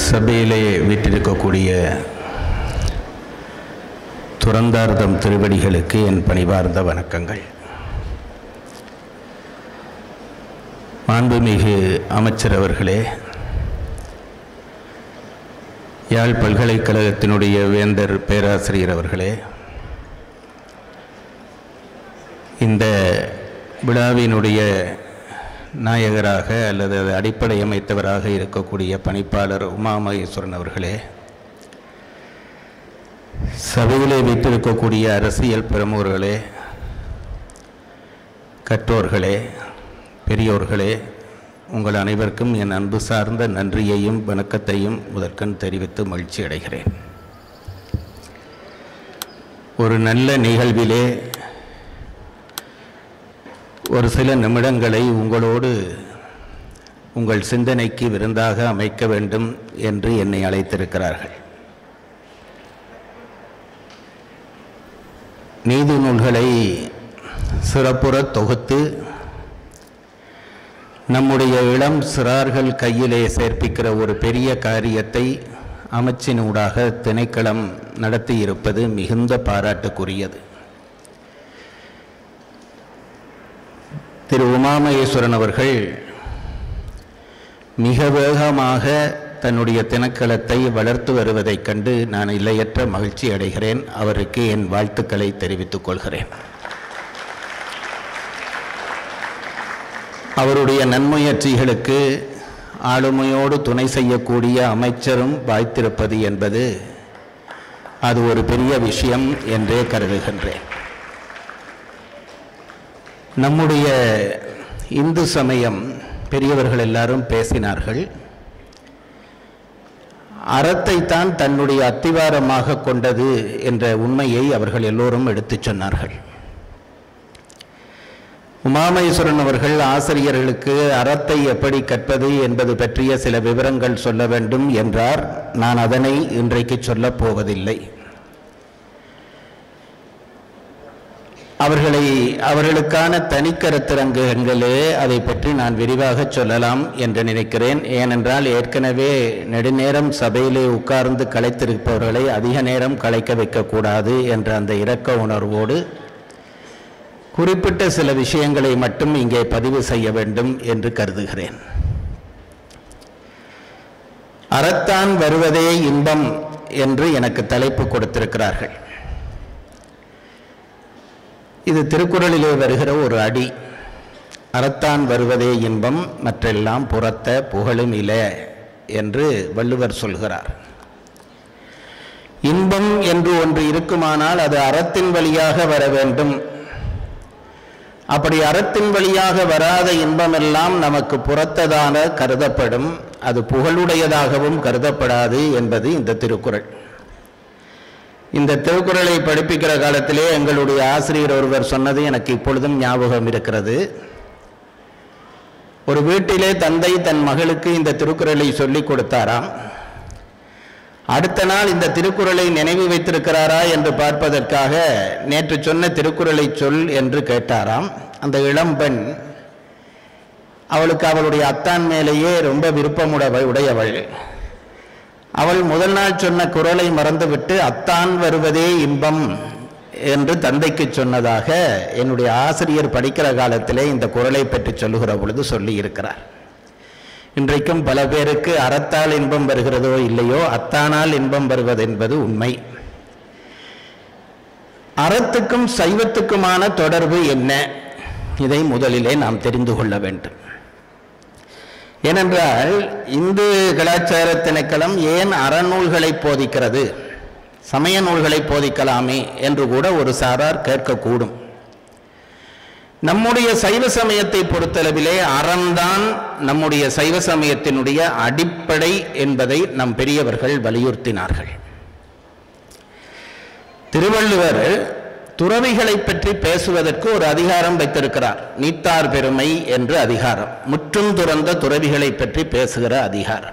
சபையிலே வீற்றிருக்கக்கூடிய துறந்தார்தம் திருவடிகளுக்கு என் பணிவார்ந்த வணக்கங்கள் மாண்புமிகு அமைச்சர் அவர்களே யாழ் பல்கலைக்கழகத்தினுடைய வேந்தர் பேராசிரியர் அவர்களே இந்த விழாவினுடைய நாயகராக அல்லது அது அடிப்படை அமைத்தவராக இருக்கக்கூடிய பணிப்பாளர் உமா மகேஸ்வரன் அவர்களே சபையிலே வீட்டிருக்கக்கூடிய அரசியல் பிரமுகர்களே கற்றோர்களே பெரியோர்களே உங்கள் அனைவருக்கும் என் அன்பு சார்ந்த நன்றியையும் வணக்கத்தையும் முதற்கண் தெரிவித்து மகிழ்ச்சி அடைகிறேன் ஒரு நல்ல நிகழ்விலே ஒரு சில நிமிடங்களை உங்களோடு உங்கள் சிந்தனைக்கு விருந்தாக அமைக்க வேண்டும் என்று என்னை அழைத்திருக்கிறார்கள் நீதி நூல்களை சிறப்புற தொகுத்து நம்முடைய இளம் சிறார்கள் கையிலே சேர்ப்பிக்கிற ஒரு பெரிய காரியத்தை அமைச்சினூடாக திணைக்களம் நடத்தியிருப்பது மிகுந்த பாராட்டுக்குரியது திரு உமாமகேஸ்வரன் அவர்கள் மிக வேகமாக தன்னுடைய திணைக்களத்தை வளர்த்து வருவதைக் கண்டு நான் இல்லையற்ற மகிழ்ச்சி அடைகிறேன் அவருக்கு என் வாழ்த்துக்களை தெரிவித்துக் கொள்கிறேன் அவருடைய நன்முயற்சிகளுக்கு ஆளுமையோடு துணை செய்யக்கூடிய அமைச்சரும் வாய்த்திருப்பது என்பது அது ஒரு பெரிய விஷயம் என்றே கருதுகின்றேன் நம்முடைய இந்து சமயம் பெரியவர்கள் எல்லாரும் பேசினார்கள் அறத்தைத்தான் தன்னுடைய அத்திவாரமாக கொண்டது என்ற உண்மையை அவர்கள் எல்லோரும் எடுத்துச் சொன்னார்கள் உமாமேஸ்வரன் அவர்கள் ஆசிரியர்களுக்கு அறத்தை எப்படி கற்பது என்பது பற்றிய சில விவரங்கள் சொல்ல வேண்டும் என்றார் நான் அதனை இன்றைக்கு சொல்லப் போவதில்லை அவர்களை அவர்களுக்கான தனிக்கருத்தரங்குகளே அதை பற்றி நான் விரிவாக சொல்லலாம் என்று நினைக்கிறேன் ஏனென்றால் ஏற்கனவே நெடுநேரம் சபையிலே உட்கார்ந்து கலைத்திருப்பவர்களை அதிக நேரம் கலைக்க வைக்கக்கூடாது என்ற அந்த இரக்க உணர்வோடு குறிப்பிட்ட சில விஷயங்களை மட்டும் இங்கே பதிவு செய்ய வேண்டும் என்று கருதுகிறேன் அறத்தான் வருவதே இன்பம் என்று எனக்கு தலைப்பு கொடுத்திருக்கிறார்கள் இது திருக்குறளிலே வருகிற ஒரு அடி அறத்தான் வருவதே இன்பம் மற்றெல்லாம் புறத்த புகழும் இல என்று வள்ளுவர் சொல்கிறார் இன்பம் என்று ஒன்று இருக்குமானால் அது அறத்தின் வழியாக வர வேண்டும் அப்படி அறத்தின் வழியாக வராத இன்பமெல்லாம் நமக்கு புறத்ததான கருதப்படும் அது புகழுடையதாகவும் கருதப்படாது என்பது இந்த திருக்குறள் இந்த திருக்குறளை படிப்பிக்கிற காலத்திலே எங்களுடைய ஆசிரியர் ஒருவர் சொன்னது எனக்கு இப்பொழுதும் ஞாபகம் இருக்கிறது ஒரு வீட்டிலே தந்தை தன் மகளுக்கு இந்த திருக்குறளை சொல்லிக் கொடுத்தாராம் அடுத்த நாள் இந்த திருக்குறளை நினைவு வைத்திருக்கிறாரா என்று பார்ப்பதற்காக நேற்று சொன்ன திருக்குறளை சொல் என்று கேட்டாராம் அந்த இளம்பெண் அவளுக்கு அவளுடைய அத்தான் மேலேயே ரொம்ப விருப்பமுடவ உடையவள் அவள் முதல் நாள் சொன்ன குரலை மறந்துவிட்டு அத்தான் வருவதே இன்பம் என்று தந்தைக்கு சொன்னதாக என்னுடைய ஆசிரியர் படிக்கிற காலத்திலே இந்த குரலை பற்றி சொல்லுகிற பொழுது சொல்லி இருக்கிறார் இன்றைக்கும் பல பேருக்கு அறத்தால் இன்பம் வருகிறதோ இல்லையோ அத்தானால் இன்பம் வருவது என்பது உண்மை அறத்துக்கும் சைவத்துக்குமான தொடர்பு என்ன இதை முதலிலே நாம் தெரிந்து கொள்ள வேண்டும் ஏனென்றால் இந்து கலாச்சார திணைக்களம் ஏன் அறநூல்களை போதிக்கிறது சமய நூல்களை போதிக்கலாமே என்று கூட ஒரு சாரார் கேட்கக்கூடும் நம்முடைய சைவ சமயத்தை பொறுத்தளவிலே அறம்தான் நம்முடைய சைவ சமயத்தினுடைய அடிப்படை என்பதை நம் பெரியவர்கள் வலியுறுத்தினார்கள் திருவள்ளுவர் துறவிகளை பற்றி பேசுவதற்கு ஒரு அதிகாரம் வைத்திருக்கிறார் நீத்தார் பெருமை என்று அதிகாரம் முற்றும் துறந்த துறவிகளை பற்றி பேசுகிற அதிகாரம்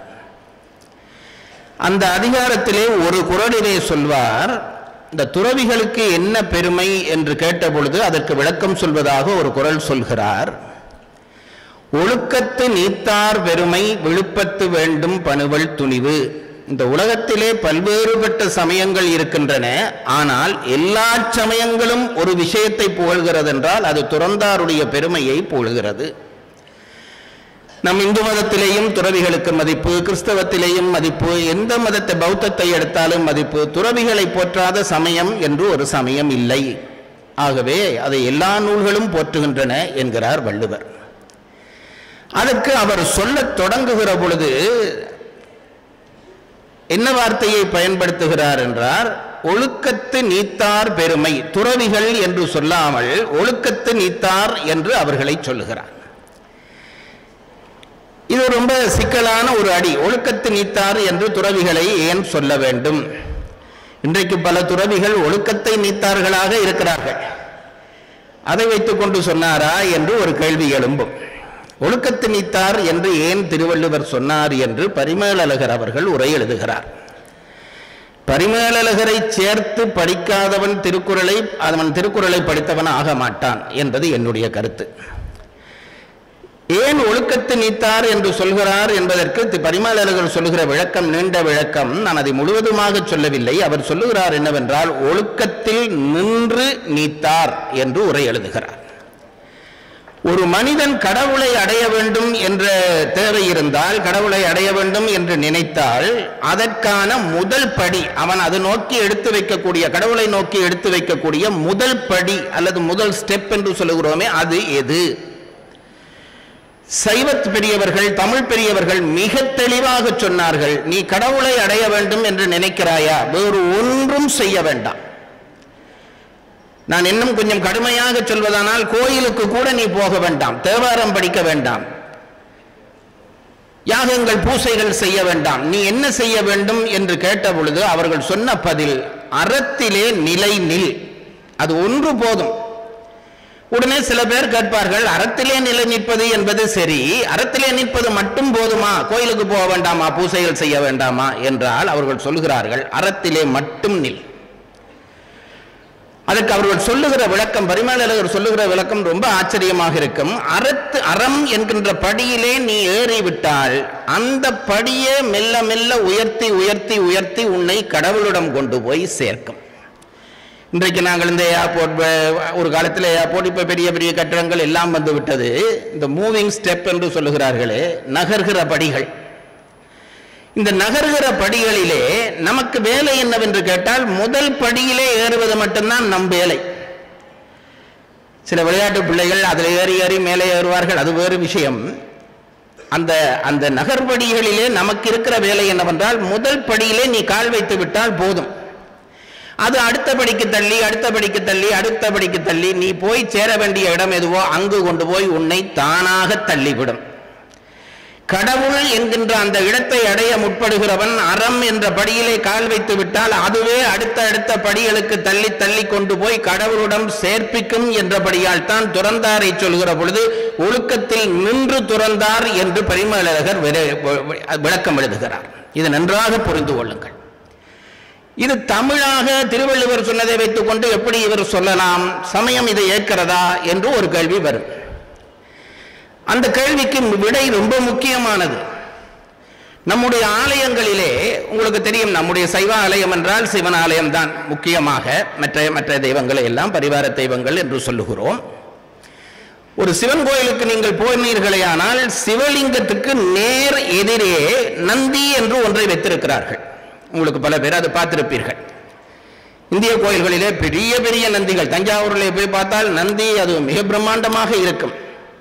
அந்த அதிகாரத்திலே ஒரு குரலிலே சொல்வார் இந்த துறவிகளுக்கு என்ன பெருமை என்று கேட்டபொழுது அதற்கு விளக்கம் சொல்வதாக ஒரு குரல் சொல்கிறார் ஒழுக்கத்து நீத்தார் பெருமை விழுப்பத்து வேண்டும் பணுவல் துணிவு இந்த உலகத்திலே பல்வேறுபட்ட சமயங்கள் இருக்கின்றன ஆனால் எல்லா சமயங்களும் ஒரு விஷயத்தை புகழ்கிறது என்றால் அது துறந்தாருடைய பெருமையை புகழ்கிறது நம் இந்து மதத்திலேயும் துறவிகளுக்கு மதிப்பு கிறிஸ்தவத்திலேயும் மதிப்பு எந்த மதத்தை பௌத்தத்தை எடுத்தாலும் மதிப்பு துறவிகளை போற்றாத சமயம் என்று ஒரு சமயம் இல்லை ஆகவே அதை எல்லா நூல்களும் போற்றுகின்றன என்கிறார் வள்ளுவர் அதற்கு அவர் சொல்லத் தொடங்குகிற பொழுது என்ன வார்த்தையை பயன்படுத்துகிறார் என்றார் ஒழுக்கத்து நீத்தார் பெருமை துறவிகள் என்று சொல்லாமல் ஒழுக்கத்து நீத்தார் என்று அவர்களை சொல்லுகிறார் இது ரொம்ப சிக்கலான ஒரு அடி ஒழுக்கத்து நீத்தார் என்று துறவிகளை ஏன் சொல்ல வேண்டும் இன்றைக்கு பல துறவிகள் ஒழுக்கத்தை நீத்தார்களாக இருக்கிறார்கள் அதை வைத்துக்கொண்டு சொன்னாரா என்று ஒரு கேள்வி எழும்பும் ஒழுக்கத்து நீத்தார் என்று ஏன் திருவள்ளுவர் சொன்னார் என்று பரிமேலழகர் அவர்கள் உரை எழுதுகிறார் பரிமேலழகரை சேர்த்து படிக்காதவன் திருக்குறளை அவன் திருக்குறளை படித்தவன் ஆக மாட்டான் என்பது என்னுடைய கருத்து ஏன் ஒழுக்கத்து நீத்தார் என்று சொல்கிறார் என்பதற்கு தி- பரிமேலழகர் சொல்லுகிற விளக்கம் நீண்ட விளக்கம் நான் அதை முழுவதுமாக சொல்லவில்லை அவர் சொல்லுகிறார் என்னவென்றால் ஒழுக்கத்தில் நின்று நீத்தார் என்று உரை எழுதுகிறார் ஒரு மனிதன் கடவுளை அடைய வேண்டும் என்ற தேவை இருந்தால் கடவுளை அடைய வேண்டும் என்று நினைத்தால் அதற்கான முதல் படி அவன் அது நோக்கி எடுத்து வைக்கக்கூடிய கடவுளை நோக்கி எடுத்து வைக்கக்கூடிய முதல் படி அல்லது முதல் ஸ்டெப் என்று சொல்லுகிறோமே அது எது சைவத் பெரியவர்கள் தமிழ் பெரியவர்கள் மிக தெளிவாக சொன்னார்கள் நீ கடவுளை அடைய வேண்டும் என்று நினைக்கிறாயா வேறு ஒன்றும் செய்ய வேண்டாம் நான் இன்னும் கொஞ்சம் கடுமையாக சொல்வதானால் கோயிலுக்கு கூட நீ போக வேண்டாம் தேவாரம் படிக்க வேண்டாம் யாகங்கள் பூசைகள் செய்ய வேண்டாம் நீ என்ன செய்ய வேண்டும் என்று கேட்ட பொழுது அவர்கள் சொன்ன பதில் அறத்திலே நிலை நில் அது ஒன்று போதும் உடனே சில பேர் கேட்பார்கள் அறத்திலே நிலை நிற்பது என்பது சரி அறத்திலே நிற்பது மட்டும் போதுமா கோயிலுக்கு போக வேண்டாமா பூசைகள் செய்ய வேண்டாமா என்றால் அவர்கள் சொல்கிறார்கள் அறத்திலே மட்டும் நில் அதற்கு அவர்கள் சொல்லுகிற விளக்கம் பரிமேலழகர் சொல்லுகிற விளக்கம் ரொம்ப ஆச்சரியமாக இருக்கும் அறத்து அறம் என்கின்ற படியிலே நீ ஏறிவிட்டால் அந்த படியே மெல்ல மெல்ல உயர்த்தி உயர்த்தி உயர்த்தி உன்னை கடவுளிடம் கொண்டு போய் சேர்க்கும் இன்றைக்கு நாங்கள் இந்த ஏர்போர்ட் ஒரு காலத்தில் ஏர்போர்ட் இப்போ பெரிய பெரிய கட்டடங்கள் எல்லாம் வந்து விட்டது இந்த மூவிங் ஸ்டெப் என்று சொல்லுகிறார்களே நகர்கிற படிகள் இந்த நகர்கிற படிகளிலே நமக்கு வேலை என்னவென்று கேட்டால் முதல் படியிலே ஏறுவது மட்டும்தான் நம் வேலை சில விளையாட்டு பிள்ளைகள் அதில் ஏறி ஏறி மேலே ஏறுவார்கள் அது வேறு விஷயம் அந்த அந்த நகர்படிகளிலே நமக்கு இருக்கிற வேலை என்னவென்றால் முதல் படியிலே நீ கால் வைத்து விட்டால் போதும் அது அடுத்த படிக்கு தள்ளி அடுத்த படிக்கு தள்ளி அடுத்த படிக்கு தள்ளி நீ போய் சேர வேண்டிய இடம் எதுவோ அங்கு கொண்டு போய் உன்னை தானாக தள்ளிவிடும் கடவுள் என்கின்ற அந்த இடத்தை அடைய முற்படுகிறவன் அறம் என்ற படியிலே கால் வைத்து விட்டால் அதுவே அடுத்த அடுத்த படிகளுக்கு தள்ளி தள்ளி கொண்டு போய் கடவுளிடம் சேர்ப்பிக்கும் என்றபடியால் தான் துறந்தாரை சொல்கிற பொழுது ஒழுக்கத்தில் நின்று துறந்தார் என்று பரிமேலழகர் விர- விளக்கம் எழுதுகிறார் இது நன்றாக புரிந்து கொள்ளுங்கள் இது தமிழாக திருவள்ளுவர் சொன்னதை வைத்துக்கொண்டு எப்படி இவர் சொல்லலாம் சமயம் இதை ஏற்கிறதா என்று ஒரு கேள்வி வரும் அந்த கேள்விக்கு விடை ரொம்ப முக்கியமானது நம்முடைய ஆலயங்களிலே உங்களுக்கு தெரியும் நம்முடைய சைவ ஆலயம் என்றால் சிவன் ஆலயம் தான் முக்கியமாக மற்ற மற்ற தெய்வங்களை எல்லாம் பரிவார தெய்வங்கள் என்று சொல்லுகிறோம் ஒரு சிவன் கோயிலுக்கு நீங்கள் போனீர்களேயானால் சிவலிங்கத்துக்கு நேர் எதிரே நந்தி என்று ஒன்றை வைத்திருக்கிறார்கள் உங்களுக்கு பல பேர் அதை பார்த்திருப்பீர்கள் இந்திய கோயில்களிலே பெரிய பெரிய நந்திகள் தஞ்சாவூரிலே போய் பார்த்தால் நந்தி அது மிக பிரம்மாண்டமாக இருக்கும்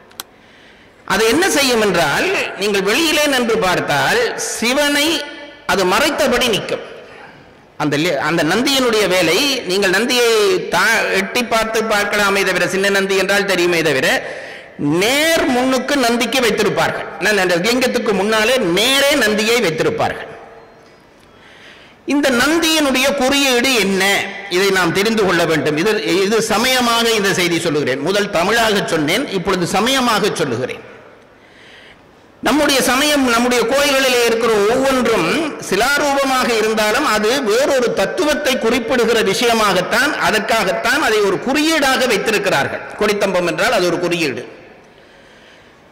அது என்ன செய்யும் என்றால் நீங்கள் வெளியிலே நின்று பார்த்தால் சிவனை அது மறைத்தபடி நிற்கும் அந்த லி- அந்த நந்தியினுடைய வேலை நீங்கள் நந்தியை தா- எட்டி பார்த்து பார்க்கலாமே தவிர சின்ன நந்தி என்றால் தெரியுமே தவிர நேர் முன்னுக்கு நந்திக்கு வைத்திருப்பார்கள் நான் அந்த லிங்கத்துக்கு முன்னாலே நேரே நந்தியை வைத்திருப்பார்கள் இந்த நந்தியினுடைய குறியீடு என்ன இதை நாம் தெரிந்து கொள்ள வேண்டும் இது இது சமயமாக இந்த செய்தி சொல்லுகிறேன் முதல் தமிழாக சொன்னேன் இப்பொழுது சமயமாக சொல்லுகிறேன் நம்முடைய சமயம் நம்முடைய கோயில்களிலே இருக்கிற ஒவ்வொன்றும் சிலாரூபமாக இருந்தாலும் அது வேறொரு தத்துவத்தை குறிப்பிடுகிற விஷயமாகத்தான் அதற்காகத்தான் அதை ஒரு குறியீடாக வைத்திருக்கிறார்கள் கொடித்தம்பம் என்றால் அது ஒரு குறியீடு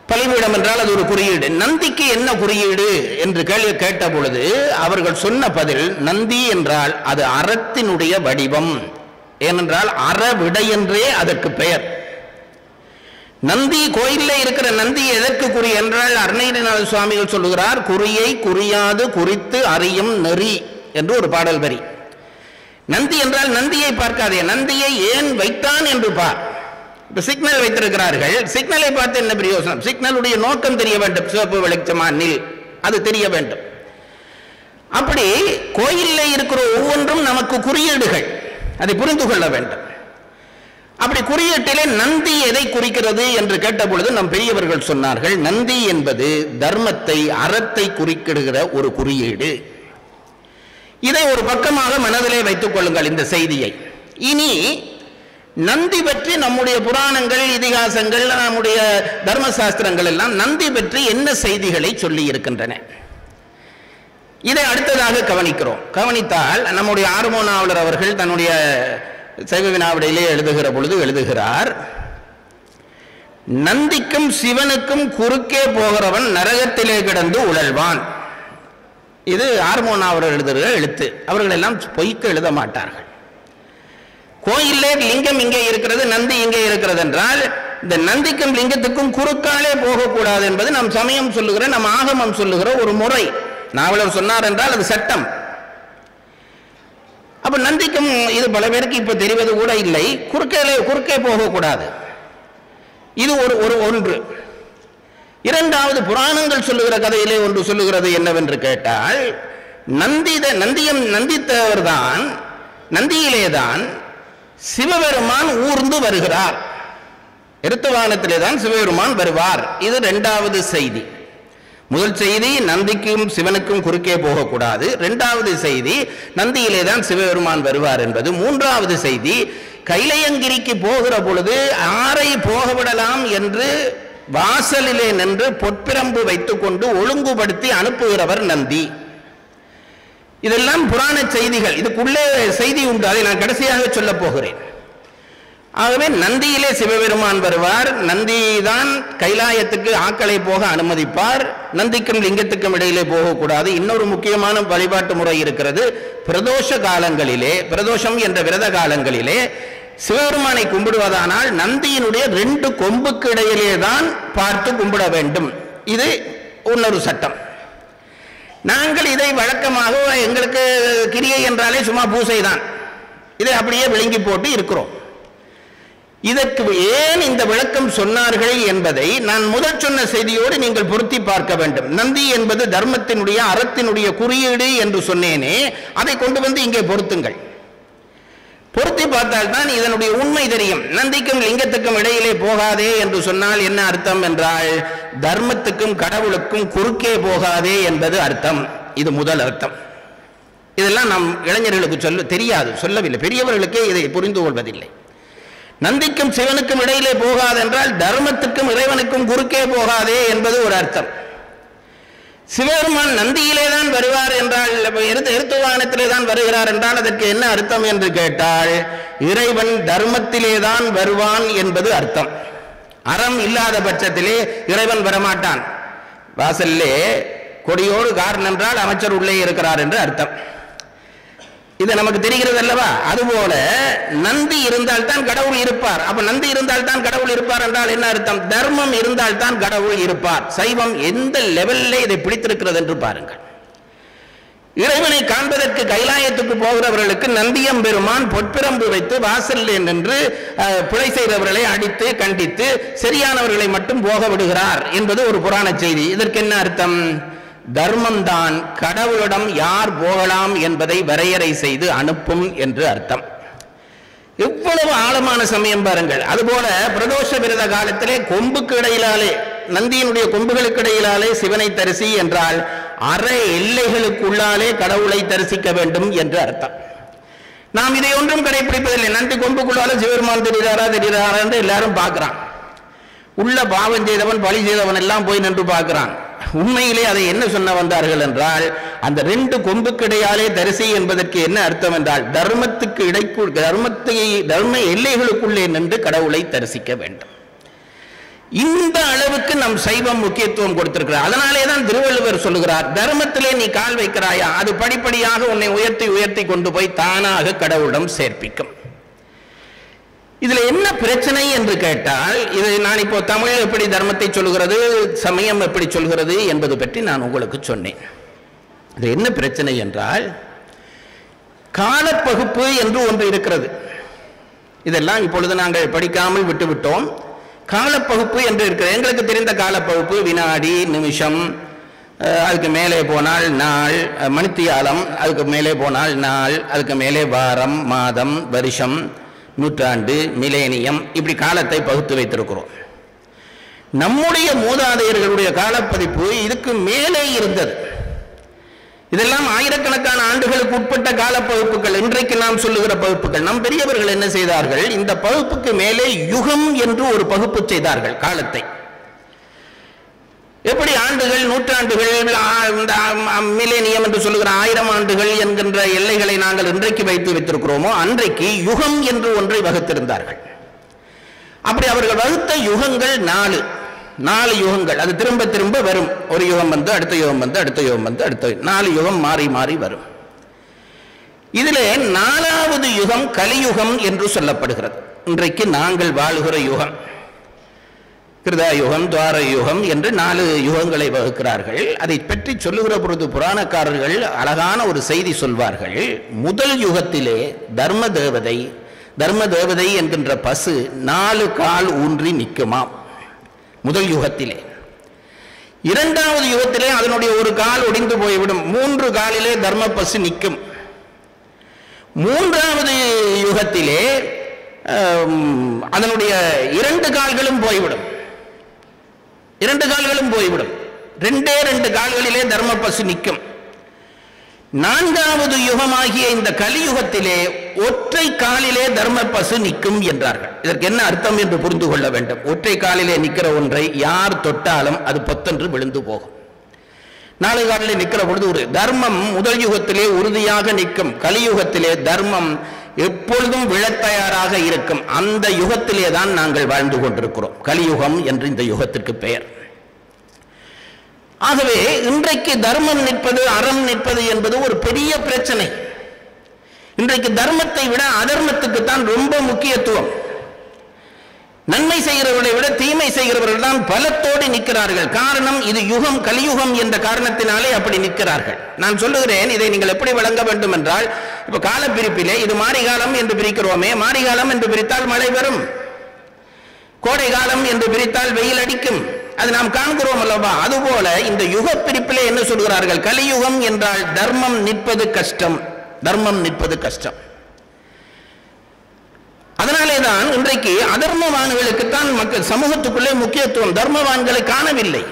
பலிபீடம் என்றால் அது ஒரு குறியீடு நந்திக்கு என்ன குறியீடு என்று கேள்வி கேட்ட பொழுது அவர்கள் சொன்ன பதில் நந்தி என்றால் அது அறத்தினுடைய வடிவம் ஏனென்றால் அறவிடை என்றே அதற்கு பெயர் நந்தி கோயிலில் இருக்கிற நந்தி எதற்கு குறி என்றால் அருணகிரிநாத சுவாமிகள் சொல்லுகிறார் குறியை குறியாது குறித்து அறியும் நெறி என்று ஒரு பாடல் வரி நந்தி என்றால் நந்தியை பார்க்காதே நந்தியை ஏன் வைத்தான் என்று பார் இப்ப சிக்னல் வைத்திருக்கிறார்கள் சிக்னலை பார்த்து என்ன பிரயோசனம் சிக்னலுடைய நோக்கம் தெரிய வேண்டும் சிவப்பு வெளிச்சமா நில் அது தெரிய வேண்டும் அப்படி கோயிலில் இருக்கிற ஒவ்வொன்றும் நமக்கு குறியீடுகள் அதை புரிந்து கொள்ள வேண்டும் அப்படி குறியீட்டிலே நந்தி எதை குறிக்கிறது என்று கேட்டபொழுது நம் பெரியவர்கள் சொன்னார்கள் நந்தி என்பது தர்மத்தை அறத்தை குறிக்கிடுகிற ஒரு குறியீடு இதை ஒரு பக்கமாக மனதிலே வைத்துக் கொள்ளுங்கள் இந்த செய்தியை இனி நந்தி பற்றி நம்முடைய புராணங்கள் இதிகாசங்கள் நம்முடைய தர்மசாஸ்திரங்கள் எல்லாம் நந்தி பற்றி என்ன செய்திகளை சொல்லி இருக்கின்றன இதை அடுத்ததாக கவனிக்கிறோம் கவனித்தால் நம்முடைய ஆர்மோ நாவலர் அவர்கள் தன்னுடைய சைவ வினாவிடையிலே எழுதுகிற பொழுது எழுதுகிறார் நந்திக்கும் சிவனுக்கும் குறுக்கே போகிறவன் நரகத்திலே கிடந்து உழல்வான் இது ஆர்மோன் அவர் எழுதுகிற எழுத்து அவர்கள் எல்லாம் பொய்க்கு எழுத மாட்டார்கள் கோயிலே லிங்கம் இங்கே இருக்கிறது நந்தி இங்கே இருக்கிறது என்றால் இந்த நந்திக்கும் லிங்கத்துக்கும் குறுக்காலே போகக்கூடாது என்பது நம் சமயம் சொல்லுகிற நம் ஆகமம் சொல்லுகிற ஒரு முறை நாவலர் சொன்னார் என்றால் அது சட்டம் அப்ப நந்திக்கும் இது பல பேருக்கு இப்ப தெரிவது கூட இல்லை குறுக்கே குறுக்கே போகக்கூடாது இது ஒரு ஒரு ஒன்று இரண்டாவது புராணங்கள் சொல்லுகிற கதையிலே ஒன்று சொல்லுகிறது என்னவென்று கேட்டால் நந்தித நந்தியம் நந்தித்தவர் தான் நந்தியிலே தான் சிவபெருமான் ஊர்ந்து வருகிறார் எருத்துவானத்திலே தான் சிவபெருமான் வருவார் இது இரண்டாவது செய்தி முதல் செய்தி நந்திக்கும் சிவனுக்கும் குறுக்கே போகக்கூடாது இரண்டாவது செய்தி நந்தியிலே தான் சிவபெருமான் வருவார் என்பது மூன்றாவது செய்தி கைலையங்கிரிக்கு போகிற பொழுது ஆரை போக விடலாம் என்று வாசலிலே நின்று பொற்பிரம்பு வைத்துக்கொண்டு ஒழுங்குபடுத்தி அனுப்புகிறவர் நந்தி இதெல்லாம் புராண செய்திகள் இதுக்குள்ளே செய்தி உண்டு அதை நான் கடைசியாக சொல்ல போகிறேன் ஆகவே நந்தியிலே சிவபெருமான் வருவார் நந்தி தான் கைலாயத்துக்கு ஆக்களை போக அனுமதிப்பார் நந்திக்கும் லிங்கத்துக்கும் இடையிலே போகக்கூடாது இன்னொரு முக்கியமான வழிபாட்டு முறை இருக்கிறது பிரதோஷ காலங்களிலே பிரதோஷம் என்ற விரத காலங்களிலே சிவபெருமானை கும்பிடுவதானால் நந்தியினுடைய ரெண்டு கொம்புக்கு இடையிலே தான் பார்த்து கும்பிட வேண்டும் இது இன்னொரு சட்டம் நாங்கள் இதை வழக்கமாக எங்களுக்கு கிரியை என்றாலே சும்மா பூசை தான் இதை அப்படியே விளங்கி போட்டு இருக்கிறோம் இதற்கு ஏன் இந்த விளக்கம் சொன்னார்கள் என்பதை நான் முதல் சொன்ன செய்தியோடு நீங்கள் பொருத்தி பார்க்க வேண்டும் நந்தி என்பது தர்மத்தினுடைய அறத்தினுடைய குறியீடு என்று சொன்னேனே அதை கொண்டு வந்து இங்கே பொருத்துங்கள் பொருத்தி பார்த்தால் தான் இதனுடைய உண்மை தெரியும் நந்திக்கும் லிங்கத்துக்கும் இடையிலே போகாதே என்று சொன்னால் என்ன அர்த்தம் என்றால் தர்மத்துக்கும் கடவுளுக்கும் குறுக்கே போகாதே என்பது அர்த்தம் இது முதல் அர்த்தம் இதெல்லாம் நம் இளைஞர்களுக்கு சொல்ல தெரியாது சொல்லவில்லை பெரியவர்களுக்கே இதை புரிந்து கொள்வதில்லை நந்திக்கும் சிவனுக்கும் இடையிலே போகாதென்றால் தர்மத்துக்கும் இறைவனுக்கும் குறுக்கே போகாதே என்பது ஒரு அர்த்தம் சிவபெருமான் நந்தியிலே தான் வருவார் என்றால் எருத்துவானத்திலே தான் வருகிறார் என்றால் அதற்கு என்ன அர்த்தம் என்று கேட்டால் இறைவன் தர்மத்திலே தான் வருவான் என்பது அர்த்தம் அறம் இல்லாத பட்சத்திலே இறைவன் வரமாட்டான் வாசல்லே கொடியோடு கார் நின்றால் அமைச்சர் உள்ளே இருக்கிறார் என்று அர்த்தம் இது நமக்கு தெரிகிறது அல்லவா அதுபோல நந்தி இருந்தால் தான் கடவுள் இருப்பார் அப்ப நந்தி இருந்தால் தான் கடவுள் இருப்பார் என்றால் என்ன அர்த்தம் தர்மம் இருந்தால் தான் கடவுள் இருப்பார் சைவம் எந்த லெவலில் இதை பிடித்திருக்கிறது என்று பாருங்கள் இறைவனை காண்பதற்கு கைலாயத்துக்கு போகிறவர்களுக்கு நந்தியம் பெருமான் பொற்பிரம்பு வைத்து வாசலில் நின்று அஹ், பிழை செய்தவர்களை அடித்து கண்டித்து சரியானவர்களை மட்டும் போக விடுகிறார் என்பது ஒரு புராண செய்தி இதற்கு என்ன அர்த்தம் தர்மம்தான் கடவுளிடம் யார் போகலாம் என்பதை வரையறை செய்து அனுப்பும் என்று அர்த்தம் எவ்வளவு ஆழமான சமயம் பாருங்கள் அதுபோல பிரதோஷ விரத காலத்திலே கொம்புக்கு இடையிலாலே நந்தியினுடைய கொம்புகளுக்கு இடையிலாலே சிவனை தரிசி என்றால் அரை எல்லைகளுக்குள்ளாலே கடவுளை தரிசிக்க வேண்டும் என்று அர்த்தம் நாம் இதை ஒன்றும் கடைபிடிப்பதில்லை நந்தி கொம்புக்குள்ளால சிவபெருமான் தெரிகிறாரா தெரிகிறாரா என்று எல்லாரும் பார்க்கிறான் உள்ள பாவம் செய்தவன் பழி செய்தவன் எல்லாம் போய் நின்று பார்க்கிறான் உண்மையிலே அதை என்ன சொன்ன வந்தார்கள் என்றால் அந்த ரெண்டு கொம்புக்கிடையாலே தரிசி என்பதற்கு என்ன அர்த்தம் என்றால் தர்மத்துக்கு இடைக்குள் தர்மத்தை தர்ம எல்லைகளுக்குள்ளே நின்று கடவுளை தரிசிக்க வேண்டும் இந்த அளவுக்கு நம் சைவம் முக்கியத்துவம் கொடுத்திருக்கிறார் அதனாலே தான் திருவள்ளுவர் சொல்லுகிறார் தர்மத்திலே நீ கால் வைக்கிறாயா அது படிப்படியாக உன்னை உயர்த்தி உயர்த்தி கொண்டு போய் தானாக கடவுளிடம் சேர்ப்பிக்கும் இதுல என்ன பிரச்சனை என்று கேட்டால் இது நான் இப்போ தமிழ் எப்படி தர்மத்தை சொல்கிறது சமயம் எப்படி சொல்கிறது என்பது பற்றி நான் உங்களுக்கு சொன்னேன் இது என்ன பிரச்சனை என்றால் காலப்பகுப்பு என்று ஒன்று இருக்கிறது இதெல்லாம் இப்பொழுது நாங்கள் படிக்காமல் விட்டுவிட்டோம் காலப்பகுப்பு என்று இருக்கிறது எங்களுக்கு தெரிந்த காலப்பகுப்பு வினாடி நிமிஷம் அஹ், அதுக்கு மேலே போனால் நாள் அஹ், மணித்தியாலம் அதுக்கு மேலே போனால் நாள் அதுக்கு மேலே வாரம் மாதம் வருஷம் நூற்றாண்டு மிலேனியம் இப்படி காலத்தை பகுத்து வைத்திருக்கிறோம் நம்முடைய மூதாதையர்களுடைய காலப்பதிப்பு இதுக்கு மேலே இருந்தது இதெல்லாம் ஆயிரக்கணக்கான ஆண்டுகளுக்கு உட்பட்ட காலப்பகுப்புகள் இன்றைக்கு நாம் சொல்லுகிற பகுப்புகள் நம் பெரியவர்கள் என்ன செய்தார்கள் இந்த பகுப்புக்கு மேலே யுகம் என்று ஒரு பகுப்பு செய்தார்கள் காலத்தை எப்படி ஆண்டுகள் நூற்றாண்டுகள் ஆ- இந்த மிலேனியம் என்று சொல்லுகிற ஆயிரம் ஆண்டுகள் என்கின்ற எல்லைகளை நாங்கள் இன்றைக்கு வைத்து வைத்திருக்கிறோமோ அன்றைக்கு யுகம் என்று ஒன்றை வகுத்திருந்தார்கள் அப்படி அவர்கள் வகுத்த யுகங்கள் நாலு நாலு யுகங்கள் அது திரும்ப திரும்ப வரும் ஒரு யுகம் வந்து அடுத்த யுகம் வந்து அடுத்த யுகம் வந்து அடுத்த நாலு யுகம் மாறி மாறி வரும் இதிலே நாலாவது யுகம் கலியுகம் என்று சொல்லப்படுகிறது இன்றைக்கு நாங்கள் வாழுகிற யுகம் கிருதா யுகம் துவார யுகம் என்று நாலு யுகங்களை வகுக்கிறார்கள் அதை பற்றி சொல்லுகிற பொழுது புராணக்காரர்கள் அழகான ஒரு செய்தி சொல்வார்கள் முதல் யுகத்திலே தர்ம தேவதை தர்ம தேவதை என்கின்ற பசு நாலு கால் ஊன்றி நிற்குமாம் முதல் யுகத்திலே இரண்டாவது யுகத்திலே அதனுடைய ஒரு கால் ஒடிந்து போய்விடும் மூன்று காலிலே தர்ம பசு நிற்கும் மூன்றாவது யுகத்திலே ஆம், அதனுடைய இரண்டு கால்களும் போய்விடும் இரண்டு கால்களும் போய்விடும் ரெண்டே ரெண்டு கால்களிலே தர்ம பசு நிற்கும் நான்காவது யுகமாகிய இந்த கலியுகத்திலே ஒற்றை காலிலே தர்ம பசு நிற்கும் என்றார்கள் இதற்கு என்ன அர்த்தம் என்று புரிந்து கொள்ள வேண்டும் ஒற்றை காலிலே நிற்கிற ஒன்றை யார் தொட்டாலும் அது பொத்தென்று விழுந்து போகும் நாலு காலிலே நிற்கிற பொழுது ஒரு தர்மம் முதல் யுகத்திலே உறுதியாக நிற்கும் கலியுகத்திலே தர்மம் எப்பொழுதும் விழத் தயாராக இருக்கும் அந்த யுகத்திலே தான் நாங்கள் வாழ்ந்து கொண்டிருக்கிறோம் கலியுகம் என்று இந்த யுகத்திற்கு பெயர் ஆகவே இன்றைக்கு தர்மம் நிற்பது அறம் நிற்பது என்பது ஒரு பெரிய பிரச்சனை இன்றைக்கு தர்மத்தை விட அதர்மத்துக்கு தான் ரொம்ப முக்கியத்துவம் நன்மை செய்கிறவர்களை விட தீமை செய்கிறவர்கள் தான் பலத்தோடு நிற்கிறார்கள் காரணம் இது யுகம் கலியுகம் என்ற காரணத்தினாலே அப்படி நிற்கிறார்கள் நான் சொல்லுகிறேன் இதை நீங்கள் எப்படி வழங்க வேண்டும் என்றால் இப்ப காலப்பிரிப்பிலே இது மாரிகாலம் என்று பிரிக்கிறோமே மாரிகாலம் என்று பிரித்தால் மழை வரும் கோடை காலம் என்று பிரித்தால் வெயில் அடிக்கும் அது நாம் காண்கிறோம் அல்லவா அதுபோல இந்த யுக பிரிப்பிலே என்ன சொல்கிறார்கள் கலியுகம் என்றால் தர்மம் நிற்பது கஷ்டம் தர்மம் நிற்பது கஷ்டம் அதனாலே தான் இன்றைக்கு அதர்மவான்களுக்குத்தான் மக்கள் சமூகத்துக்குள்ளே முக்கியத்துவம் தர்மவான்களை காணவில்லை